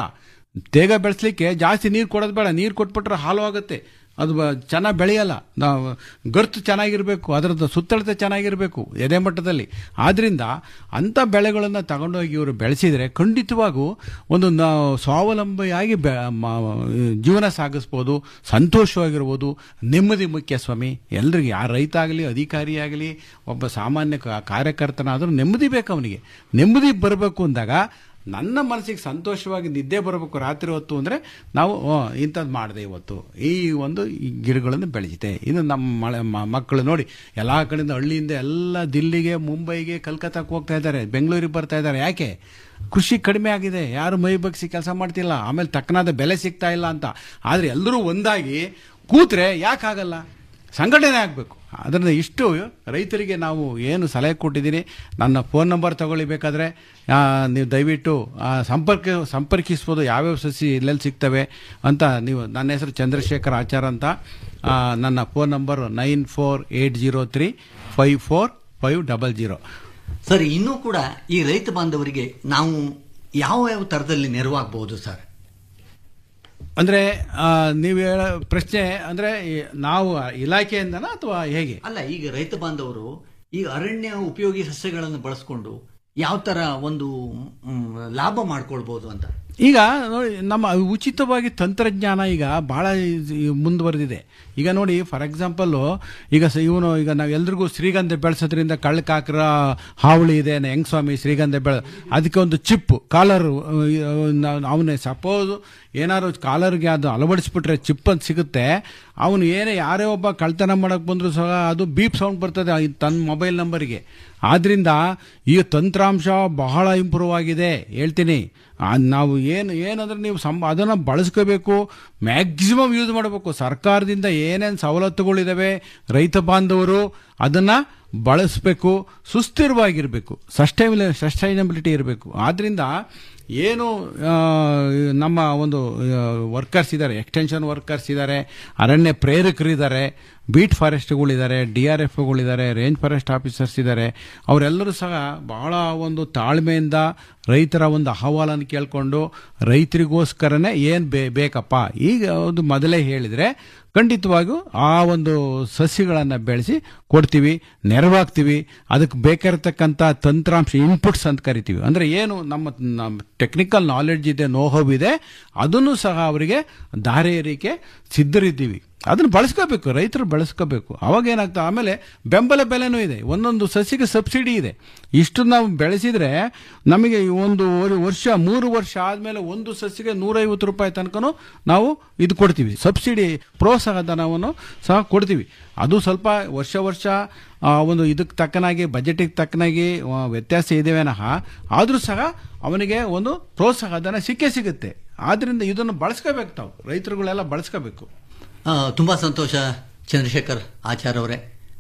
ತೇಗ ಬೆಳೆಸ್ಲಿಕ್ಕೆ ಜಾಸ್ತಿ ನೀರು ಕೊಡೋದು ಬೇಡ ನೀರು ಕೊಟ್ಬಿಟ್ರೆ ಹಾಲು ಆಗುತ್ತೆ ಅದು ಬ- ಚೆನ್ನಾಗಿ ಬೆಳೆಯಲ್ಲ ನಾವು ಗರ್ತು ಚೆನ್ನಾಗಿರಬೇಕು ಅದರದ್ದು ಸುತ್ತಳತೆ ಚೆನ್ನಾಗಿರಬೇಕು ಎದೆ ಮಟ್ಟದಲ್ಲಿ ಆದ್ರಿಂದ ಅಂಥ ಬೆಳೆಗಳನ್ನು ತಗೊಂಡೋಗಿ ಇವರು ಬೆಳೆಸಿದರೆ ಖಂಡಿತವಾಗೂ ಒಂದು ನಾವು ಸ್ವಾವಲಂಬಿಯಾಗಿ ಬೆ ಮ- ಜೀವನ ಸಾಗಿಸ್ಬೋದು ಸಂತೋಷವಾಗಿರ್ಬೋದು ನೆಮ್ಮದಿ ಮುಖ್ಯ ಸ್ವಾಮಿ ಎಲ್ರಿಗೆ ಯಾರು ರೈತ ಆಗಲಿ ಅಧಿಕಾರಿ ಆಗಲಿ ಒಬ್ಬ ಸಾಮಾನ್ಯ ಕ- ಕಾರ್ಯಕರ್ತನಾದರೂ ನೆಮ್ಮದಿ ಬೇಕು ಅವನಿಗೆ ನೆಮ್ಮದಿ ಬರಬೇಕು ಅಂದಾಗ ನನ್ನ ಮನಸ್ಸಿಗೆ ಸಂತೋಷವಾಗಿ ನಿದ್ದೆ ಬರಬೇಕು ರಾತ್ರಿ ಹೊತ್ತು ಅಂದರೆ ನಾವು ಇಂಥದ್ದು ಮಾಡಿದೆ ಇವತ್ತು ಈ ಒಂದು ಈ ಗಿಡಗಳನ್ನು ಬೆಳೆಸಿದೆ ಇದು ನಮ್ಮ ಮಳೆ ಮ- ಮಕ್ಕಳು ನೋಡಿ ಎಲ್ಲ ಕಡೆಯಿಂದ ಹಳ್ಳಿಯಿಂದ ಎಲ್ಲ ದಿಲ್ಲಿಗೆ ಮುಂಬೈಗೆ ಕಲ್ಕತ್ತಾಕ್ಕೆ ಹೋಗ್ತಾ ಇದ್ದಾರೆ ಬೆಂಗಳೂರಿಗೆ ಬರ್ತಾ ಇದ್ದಾರೆ ಯಾಕೆ ಕೃಷಿ ಕಡಿಮೆ ಆಗಿದೆ ಯಾರು ಮೈ ಬಗ್ಸಿ ಕೆಲಸ ಮಾಡ್ತಿಲ್ಲ ಆಮೇಲೆ ತಕ್ಕನಾದ ಬೆಲೆ ಸಿಗ್ತಾ ಇಲ್ಲ ಅಂತ ಆದರೆ ಎಲ್ಲರೂ ಒಂದಾಗಿ ಕೂತ್ರೆ ಯಾಕಾಗಲ್ಲ ಸಂಘಟನೆ ಆಗಬೇಕು ಅದರಿಂದ ಇಷ್ಟು ರೈತರಿಗೆ ನಾವು ಏನು ಸಲಹೆ ಕೊಟ್ಟಿದ್ದೀನಿ ನನ್ನ ಫೋನ್ ನಂಬರ್ ತಗೊಳ್ಳಿ ಬೇಕಾದರೆ ಆ, ನೀವು ದಯವಿಟ್ಟು ಆ, ಸಂಪರ್ಕ ಸಂಪರ್ಕಿಸ್ಬೋದು ಯಾವ್ಯಾವ ಸಸಿ ಎಲ್ಲೆಲ್ಲಿ ಸಿಗ್ತವೆ ಅಂತ ನೀವು ನನ್ನ ಹೆಸರು ಚಂದ್ರಶೇಖರ್ ಆಚಾರ್ ಅಂತ ಆ, ನನ್ನ phone number nine four eight zero three five four five double zero sir ಇನ್ನೂ ಕೂಡ ಈ ರೈತ ಬಾಂಧವರಿಗೆ ನಾವು ಯಾವ ಯಾವ ಥರದಲ್ಲಿ ನೆರವಾಗಬಹುದು ಸರ್ ಅಂದರೆ ನೀವು ಹೇಳೋ ಪ್ರಶ್ನೆ ಅಂದರೆ ನಾವು ಇಲಾಖೆಯಿಂದನಾ ಅಥವಾ ಹೇಗೆ ಅಲ್ಲ ಈಗ ರೈತ ಬಾಂಧವರು ಈ ಅರಣ್ಯ ಉಪಯೋಗಿ ಸಸ್ಯಗಳನ್ನು ಬಳಸ್ಕೊಂಡು ಯಾವ ತರ ಒಂದು ಮ್, ಲಾಭ ಮಾಡ್ಕೊಳ್ಬಹುದು ಅಂತ ಈಗ ನೋಡಿ ನಮ್ಮ ಉಚಿತವಾಗಿ ತಂತ್ರಜ್ಞಾನ ಈಗ ಬಹಳ ಮುಂದುವರೆದಿದೆ ಈಗ ನೋಡಿ ಫಾರ್ ಎಕ್ಸಾಂಪಲ್ಲು ಈಗ ಸ- ಇವನು ಈಗ ನಾವು ಎಲ್ರಿಗೂ ಶ್ರೀಗಂಧ ಬೆಳೆಸೋದ್ರಿಂದ ಕಳ್ಳಕಾಕರ ಹಾವಳಿ ಇದೆ ಹೆಂಗ್ ಸ್ವಾಮಿ ಶ್ರೀಗಂಧ ಬೆಳೆ ಅದಕ್ಕೆ ಒಂದು ಚಿಪ್ ಕಾಲರ್ ಅವನೇ ಸಪೋಸ್ ಏನಾದ್ರು ಕಾಲರ್ಗೆ ಅದು ಅಳವಡಿಸ್ಬಿಟ್ರೆ ಚಿಪ್ ಅಂತ ಸಿಗುತ್ತೆ ಅವನು ಏನೇ ಯಾರೇ ಒಬ್ಬ ಕಳ್ತನ ಮಾಡಕ್ ಬಂದ್ರು ಸಹ ಅದು ಬೀಪ್ ಸೌಂಡ್ ಬರ್ತದೆ ಆ ತನ್ನ ಮೊಬೈಲ್ ನಂಬರ್ಗೆ ಆದ್ರಿಂದ ಈ ತಂತ್ರಾಂಶ ಬಹಳ ಇಂಪ್ರೂವ್ ಆಗಿದೆ ಹೇಳ್ತೀನಿ ಆ, ನಾವು ಏನು ಏನಂದ್ರೆ ನೀವು ಸಂ ಅದನ್ನು ಬಳಸ್ಕೋಬೇಕು ಮ್ಯಾಕ್ಸಿಮಮ್ ಯೂಸ್ ಮಾಡಬೇಕು ಸರ್ಕಾರದಿಂದ ಏನೇನು ಸವಲತ್ತುಗಳಿದಾವೆ ರೈತ ಬಾಂಧವರು ಅದನ್ನು ಬಳಸಬೇಕು ಸುಸ್ಥಿರವಾಗಿರಬೇಕು ಸಸ್ಟೈಬಲ್ ಸಸ್ಟೈನಬಿಲಿಟಿ ಇರಬೇಕು ಆದ್ದರಿಂದ ಏನು ಆ, ನಮ್ಮ ಒಂದು ವರ್ಕರ್ಸ್ ಇದ್ದಾರೆ ಎಕ್ಸ್ಟೆನ್ಷನ್ ವರ್ಕರ್ಸ್ ಇದ್ದಾರೆ ಅರಣ್ಯ ಪ್ರೇರಕರಿದ್ದಾರೆ ಬೀಟ್ ಫಾರೆಸ್ಟ್ಗಳಿದ್ದಾರೆ ಡಿ ಆರ್ ಎಫ್ಗಳಿದ್ದಾರೆ ರೇಂಜ್ ಫಾರೆಸ್ಟ್ ಆಫೀಸರ್ಸ್ ಇದ್ದಾರೆ ಅವರೆಲ್ಲರೂ ಸಹ ಬಹಳ ಒಂದು ತಾಳ್ಮೆಯಿಂದ ರೈತರ ಒಂದು ಅಹವಾಲನ್ನು ಕೇಳಿಕೊಂಡು ರೈತರಿಗೋಸ್ಕರನೇ ಏನು ಬೇ ಬೇಕಪ್ಪ ಈಗ ಒಂದು ಮೊದಲೇ ಹೇಳಿದರೆ ಖಂಡಿತವಾಗಿಯೂ ಆ ಒಂದು ಸಸ್ಯಗಳನ್ನು ಬೆಳೆಸಿ ಕೊಡ್ತೀವಿ ನೆರವಾಗ್ತೀವಿ ಅದಕ್ಕೆ ಬೇಕಾಗಿರ್ತಕ್ಕಂಥ ತಂತ್ರಾಂಶ ಇನ್ಪುಟ್ಸ್ ಅಂತ ಕರಿತೀವಿ ಅಂದರೆ ಏನು ನಮ್ಮ ನಮ್ಮ ಟೆಕ್ನಿಕಲ್ ನಾಲೆಡ್ಜ್ ಇದೆ ನೋಹವ್ ಇದೆ ಅದನ್ನು ಸಹ ಅವರಿಗೆ ದಾರಿ ಎರಿಕೆ ಸಿದ್ಧರಿದ್ದೀವಿ ಅದನ್ನು ಬಳಸ್ಕೋಬೇಕು ರೈತರು ಬಳಸ್ಕೋಬೇಕು ಅವಾಗ ಏನಾಗ್ತದೆ ಆಮೇಲೆ ಬೆಂಬಲ ಬೆಲೆನೂ ಇದೆ ಒಂದೊಂದು ಸಸಿಗೆ ಸಬ್ಸಿಡಿ ಇದೆ ಇಷ್ಟು ನಾವು ಬೆಳೆಸಿದ್ರೆ ನಮಗೆ ಈ ಒಂದು ವರ್- ವರ್ಷ ಮೂರು ವರ್ಷ ಆದಮೇಲೆ ಒಂದು ಸಸಿಗೆ ನೂರೈವತ್ತು ರೂಪಾಯಿ ತನಕನೂ ನಾವು ಇದು ಕೊಡ್ತೀವಿ ಸಬ್ಸಿಡಿ ಪ್ರೋತ್ಸಾಹ ಧನವನ್ನು ಸಹ ಕೊಡ್ತೀವಿ ಅದು ಸ್ವಲ್ಪ ವರ್ಷ ವರ್ಷ ಆ, ಒಂದು ಇದಕ್ಕೆ ತಕ್ಕನಾಗಿ ಬಜೆಟಿಗೆ ತಕ್ಕನಾಗಿ ಆ, ವ್ಯತ್ಯಾಸ ಇದೆವೇನಹ ಆದರೂ ಸಹ ಅವನಿಗೆ ಒಂದು ಪ್ರೋತ್ಸಾಹ ಧನ ಸಿಕ್ಕೇ ಸಿಗುತ್ತೆ ಆದ್ರಿಂದ ಇದನ್ನು ಬಳಸ್ಕೋಬೇಕು ತಾವು ರೈತರುಗಳೆಲ್ಲ ಬಳಸ್ಕೋಬೇಕು ಆ, ತುಂಬಾ ಸಂತೋಷ ಚಂದ್ರಶೇಖರ್ ಆಚಾರ್ ಅವರೇ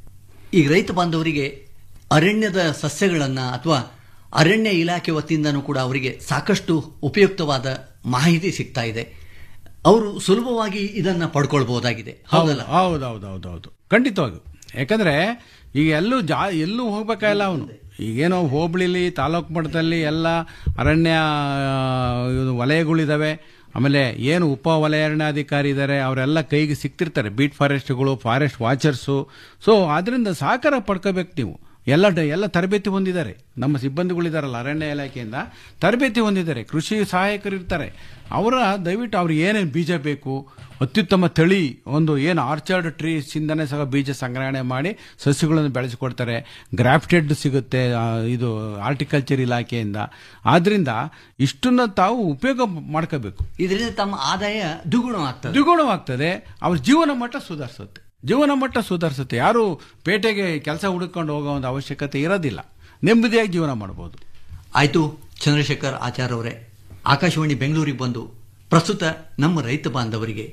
ಈಗ ರೈತ ಬಾಂಧವರಿಗೆ ಅರಣ್ಯದ ಸಸ್ಯಗಳನ್ನ ಅಥವಾ ಅರಣ್ಯ ಇಲಾಖೆ ವತಿಯಿಂದನೂ ಕೂಡ ಅವರಿಗೆ ಸಾಕಷ್ಟು ಉಪಯುಕ್ತವಾದ ಮಾಹಿತಿ ಸಿಗ್ತಾ ಇದೆ ಅವರು ಸುಲಭವಾಗಿ ಇದನ್ನ ಪಡ್ಕೊಳ್ಬಹುದಾಗಿದೆ ಹೌದಲ್ಲ ಹೌದೌದೌದೌದು ಖಂಡಿತವಾಗಿ ಯಾಕಂದ್ರೆ ಈಗ ಎಲ್ಲೂ ಜಾ ಎಲ್ಲೂ ಹೋಗ್ಬೇಕಾಗಿಲ್ಲ ಅವನು ಈಗೇನೋ ಹೋಬಳಿಲಿ ತಾಲೂಕು ಮಟ್ಟದಲ್ಲಿ ಎಲ್ಲ ಅರಣ್ಯ ಆ, ಇದು ವಲಯಗಳಿದಾವೆ ಆಮೇಲೆ ಏನು ಉಪ ವಲಯಾರಣ್ಯಾಧಿಕಾರಿ ಇದ್ದಾರೆ ಅವರೆಲ್ಲ ಕೈಗೆ ಸಿಗ್ತಿರ್ತಾರೆ ಬೀಟ್ ಫಾರೆಸ್ಟ್ಗಳು ಫಾರೆಸ್ಟ್ ವಾಚರ್ಸು ಸೊ ಅದರಿಂದ ಸಹಕಾರ ಪಡ್ಕೋಬೇಕು ನೀವು ಎಲ್ಲ ಡ- ಎಲ್ಲ ತರಬೇತಿ ಹೊಂದಿದ್ದಾರೆ ನಮ್ಮ ಸಿಬ್ಬಂದಿಗಳಿದಾರಲ್ಲ ಅರಣ್ಯ ಇಲಾಖೆಯಿಂದ ತರಬೇತಿ ಹೊಂದಿದ್ದಾರೆ ಕೃಷಿ ಸಹಾಯಕರು ಇರ್ತಾರೆ ಅವರ ದಯವಿಟ್ಟು ಅವ್ರಿಗೆ ಏನೇನು ಬೀಜ ಬೇಕು ಅತ್ಯುತ್ತಮ ತಳಿ ಒಂದು ಏನು ಆರ್ಚರ್ಡ್ ಟ್ರೀಸ್ ಇಂದನೇ ಸಹ ಬೀಜ ಸಂಗ್ರಹಣೆ ಮಾಡಿ ಸಸ್ಯಗಳನ್ನು ಬೆಳೆಸಿಕೊಡ್ತಾರೆ ಗ್ರಾಫ್ಟೆಡ್ ಸಿಗುತ್ತೆ ಆ, ಇದು ಆರ್ಟಿಕಲ್ಚರ್ ಇಲಾಖೆಯಿಂದ ಆದ್ರಿಂದ ಇಷ್ಟನ್ನ ತಾವು ಉಪಯೋಗ ಮಾಡ್ಕೋಬೇಕು ಇದರಿಂದ ತಮ್ಮ ಆದಾಯ ದ್ವಿಗುಣವಾಗ್ತದೆ ದ್ವಿಗುಣವಾಗ್ತದೆ ಅವ್ರ ಜೀವನ ಮಟ್ಟ ಸುಧಾರಿಸುತ್ತೆ ಜೀವನ ಮಟ್ಟ ಸುಧಾರಿಸುತ್ತೆ ಯಾರು ಪೇಟೆಗೆ ಕೆಲಸ ಹುಡುಕೊಂಡು ಹೋಗೋ ಒಂದು ಅವಶ್ಯಕತೆ ಇರೋದಿಲ್ಲ ನೆಮ್ಮದಿಯಾಗಿ ಜೀವನ ಮಾಡ್ಬೋದು ಆಯ್ತು ಚಂದ್ರಶೇಖರ್ ಆಚಾರ್ ಅವರೇ ಆಕಾಶವಾಣಿ ಬೆಂಗಳೂರಿಗೆ ಬಂದು ಪ್ರಸ್ತುತ ನಮ್ಮ ರೈತ ಬಾಂಧವರಿಗೆ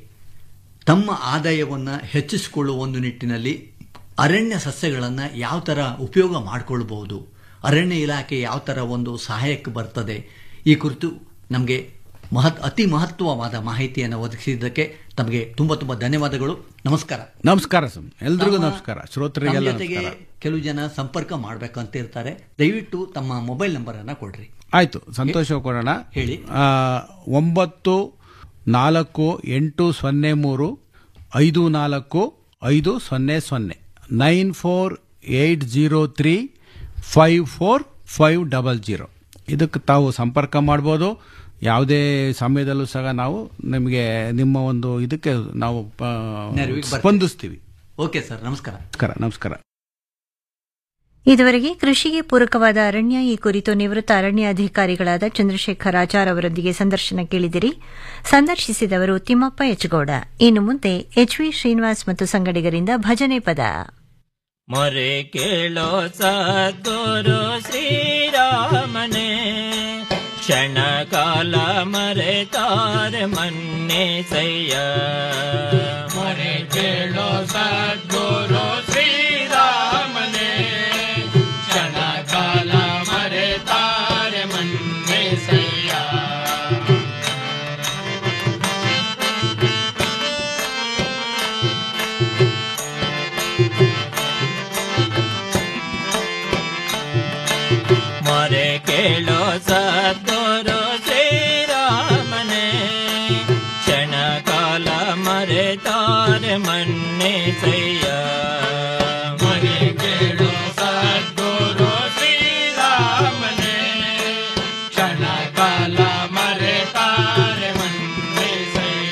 ತಮ್ಮ ಆದಾಯವನ್ನು ಹೆಚ್ಚಿಸಿಕೊಳ್ಳುವ ಒಂದು ನಿಟ್ಟಿನಲ್ಲಿ ಅರಣ್ಯ ಸಸ್ಯಗಳನ್ನು ಯಾವ ಥರ ಉಪಯೋಗ ಮಾಡಿಕೊಳ್ಬಹುದು ಅರಣ್ಯ ಇಲಾಖೆ ಯಾವ ಥರ ಒಂದು ಸಹಾಯಕ್ಕೆ ಬರ್ತದೆ ಈ ಕುರಿತು ನಮಗೆ ಮಹತ್ ಅತಿ ಮಹತ್ವವಾದ ಮಾಹಿತಿಯನ್ನು ಒದಗಿಸಿದ್ದಕ್ಕೆ ತಮಗೆ ತುಂಬ ತುಂಬ ಧನ್ಯವಾದಗಳು ನಮಸ್ಕಾರ ನಮಸ್ಕಾರ ಸ್ವಾಮಿ ಎಲ್ರಿಗೂ ತಮ್ಮ- ನಮಸ್ಕಾರ ಶ್ರೋತರಿಗೆಲ್ಲ ತಮ್ಮ ಜೊತೆಗೆ ನಮಸ್ಕಾರ ಕೆಲವು ಜನ ಸಂಪರ್ಕ ಮಾಡ್ಬೇಕಂತ ಇರ್ತಾರೆ ದಯವಿಟ್ಟು ತಮ್ಮ ಮೊಬೈಲ್ ನಂಬರ್ ಅನ್ನ ಕೊಡ್ರಿ ಆಯ್ತು ಸಂತೋಷ ಕೊಡೋಣ ಹೇಳಿ. ಆ, ಒಂಬತ್ತು ನಾಲ್ಕು ಎಂಟು ಸೊನ್ನೆ ಮೂರು ಐದು ನಾಲ್ಕು ಐದು ಸೊನ್ನೆ ಸೊನ್ನೆ nine four eight zero three five four five double zero ಇದಕ್ಕೆ ತಾವು ಸಂಪರ್ಕ ಮಾಡ್ಬೋದು ಯಾವುದೇ ಸಮಯದಲ್ಲೂ ಸಹ ನಾವು ನಿಮಗೆ ನಿಮ್ಮ ಒಂದು ಇದಕ್ಕೆ ನಾವು ಆ, ನೆರವಿಗೆ ಬರ್ತೀವಿ. ಸ್ಪಂದಿಸ್ತೀವಿ ಓಕೆ ಸರ್ ನಮಸ್ಕಾರ ನಮಸ್ಕಾರ ನಮಸ್ಕಾರ ಇದುವರೆಗೆ ಕೃಷಿಗೆ ಪೂರಕವಾದ ಅರಣ್ಯ ಈ ಕುರಿತು ನಿವೃತ್ತ ಅರಣ್ಯಾಧಿಕಾರಿಗಳಾದ ಚಂದ್ರಶೇಖರ್ ಆಚಾರ್ ಅವರೊಂದಿಗೆ ಸಂದರ್ಶನ ಕೇಳಿದಿರಿ ಸಂದರ್ಶಿಸಿದವರು ತಿಮ್ಮಪ್ಪ ಎಚ್ಗೌಡ ಇನ್ನು ಮುಂದೆ ಎಚ್ವಿ ಶ್ರೀನಿವಾಸ್ ಮತ್ತು ಸಂಗಡಿಗರಿಂದ ಭಜನೆ ಪದ ಮೊರೆ ಕೇಳೋ ಸದ್ಗುರು ಶ್ರೀರಾಮನೆ ಕ್ಷಣ ಕಾಲ ಮರೆತಾರೆ ಮನ್ನೆ ಸಯ್ಯ ಮೊರೆ ಕೇಳೋ ಸದ್ಗುರು ಶ್ರೀರಾಮನೆ ಕ್ಷಣ ಕಾಲ ಮರೆತಾರೆ ಮನ್ನೆ ಸಯ್ಯ ಮೊರೆ ಕೇಳೋ ಸದ್ಗುರು ಶ್ರೀರಾಮನೆ ಕ್ಷಣ ಕಾಲ ಮರೆತಾರೆ ಮನ್ನೆ ಸಯ್ಯ ಮೊರೆ ಕೇಳೋ ಸದ್ಗುರು ಶ್ರೀರಾಮನೆ ಕ್ಷಣ ಕಾಲ ಮರೆತಾರೆ ಮನ್ನೆ ಸಯ್ಯ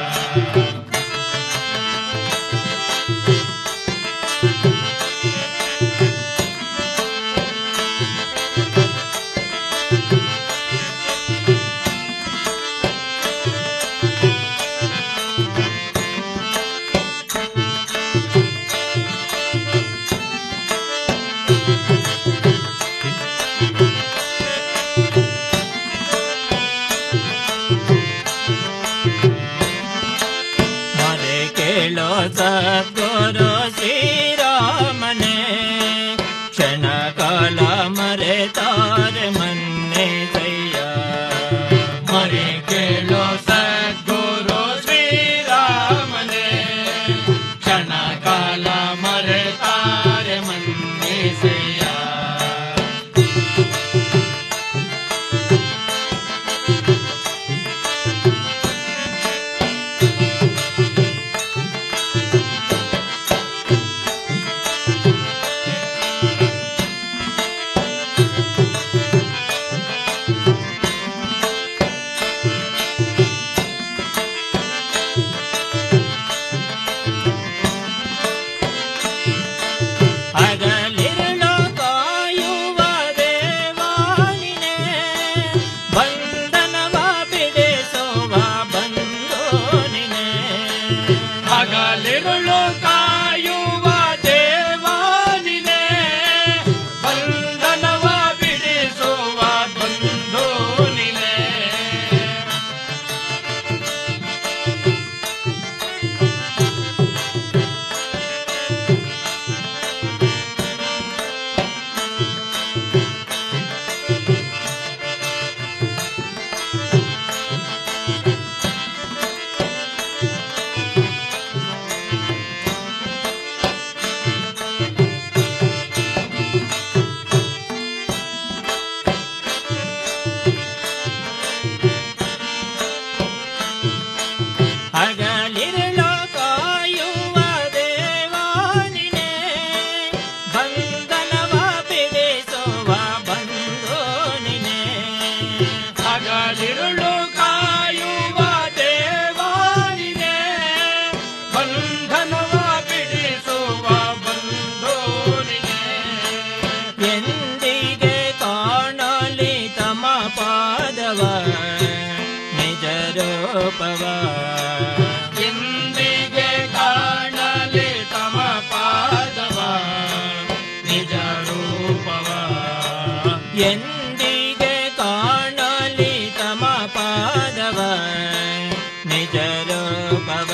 ಮರೆ ಕೇಳೋ ಸದ್ಗುರು ಶ್ರೀರಾಮನೆ ಕ್ಷಣ ಕಾಲ ಮರೆತಾರೆ ಮನ್ನೆ ಸಯ್ಯ ಮರೆ ಕೇಳೋ ಸದ್ಗುರು ಶ್ರೀರಾಮನೆ ಕ್ಷಣ ಕಾಲ ಮರೆತಾರೆ ಮನ್ನೆ ಸಯ್ಯ ಹಗಲಿರುಳು ಕಾಯುವ ದೇವಾನಿನೇ ಬಂಧನವ ಬಿಡಿಸುವ ಬಂಧೋನಿನೇ ಹಗಲಿರುಳು ಕಾಯುವ ದೇವಾನಿನೇ ಬಂಧನವ ಬಿಡಿಸುವ ಬಂಧೋನಿನೇ ಹಗಲಿರುಳು ಕಾಯುವ ದೇವಾನಿನೇ ಬಂಧನವ ಬಿಡಿಸುವ ಬಂಧೋನಿನೇ ಹಗಲಿರುಳು ಕಾಯುವ ದೇವಾನಿನೇ ಬಂಧನವ ಬಿಡಿಸುವ ಬಂಧೋನಿನೇ ಎಂದಿಗೆ ಕಾಣಲಿ ತಮ ಪಾದವ ನಿಜ ರೂಪವ ಎಂದಿಗೆ ಕಾಣಲಿ ತಮ ಪಾದವ ನಿಜ ರೂಪವ ಎಂದಿಗೆ ಕಾಣಲಿ ತಮ ಪಾದವ ನಿಜ ರೂಪವ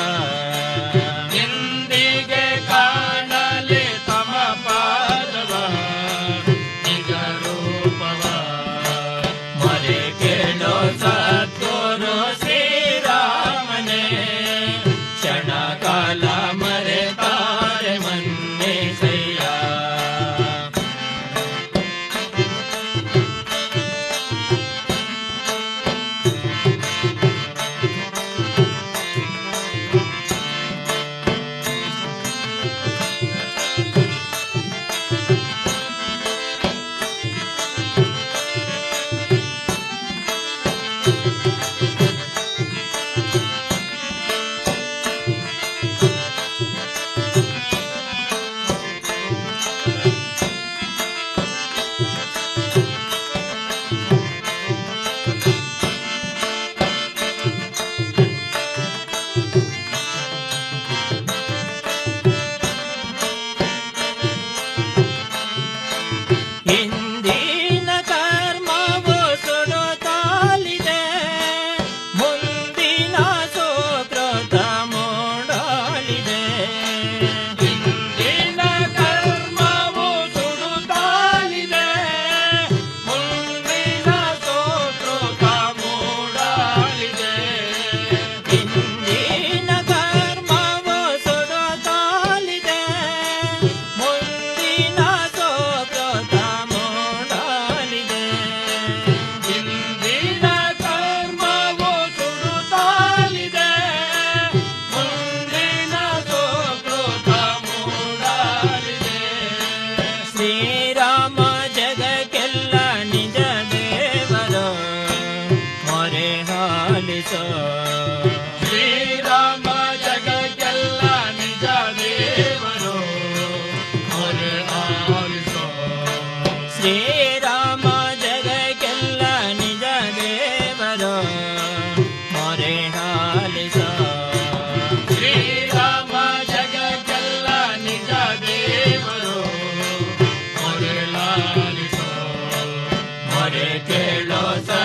ಎಂದಿಗೆ ಕಾಣಲಿ ತಮ ಪಾದವ ನಿಜ ರೂಪವ ಮರೆ ಕೇಳೋ ಸದ್ಗುರು ಶ್ರೀರಾಮನೇ ಕ್ಷಣ ಕಾಲ ಮರೆತಾರೆ ಮನ್ನೆ ಸಯ್ಯ ಇಂದಿನ ಕರ್ಮವು ಸುಡುತ್ತಾಲಿದೆ ಮುಂದಿನ ಸುಕೃತ ಮೂಡಲಿದೆ ಶ್ರೀರಾಮ ಜಗಕ್ಕೆಲ್ಲ ನಿಜ ದೇವರು ಮೊರೆ ಹಾಲಿಸೋ ಶ್ರೀರಾಮ ಜಗಕ್ಕೆಲ್ಲ ನಿಜ ದೇವರು ಮೊರೆ ಆಲಿಸೋ ಶ್ರೀರಾಮ ಜಗಕ್ಕೆಲ್ಲ ನಿಜ ದೇವರು ಮೊರೆ ಹಾಲಿಸೋ ಶ್ರೀರಾಮ ಜಗಕ್ಕೆಲ್ಲ ನಿಜ ದೇವರು ಮೊರೆ ಲಾಲಿಸೋ ಮೊರೆ ಕೇಳೋ ಸ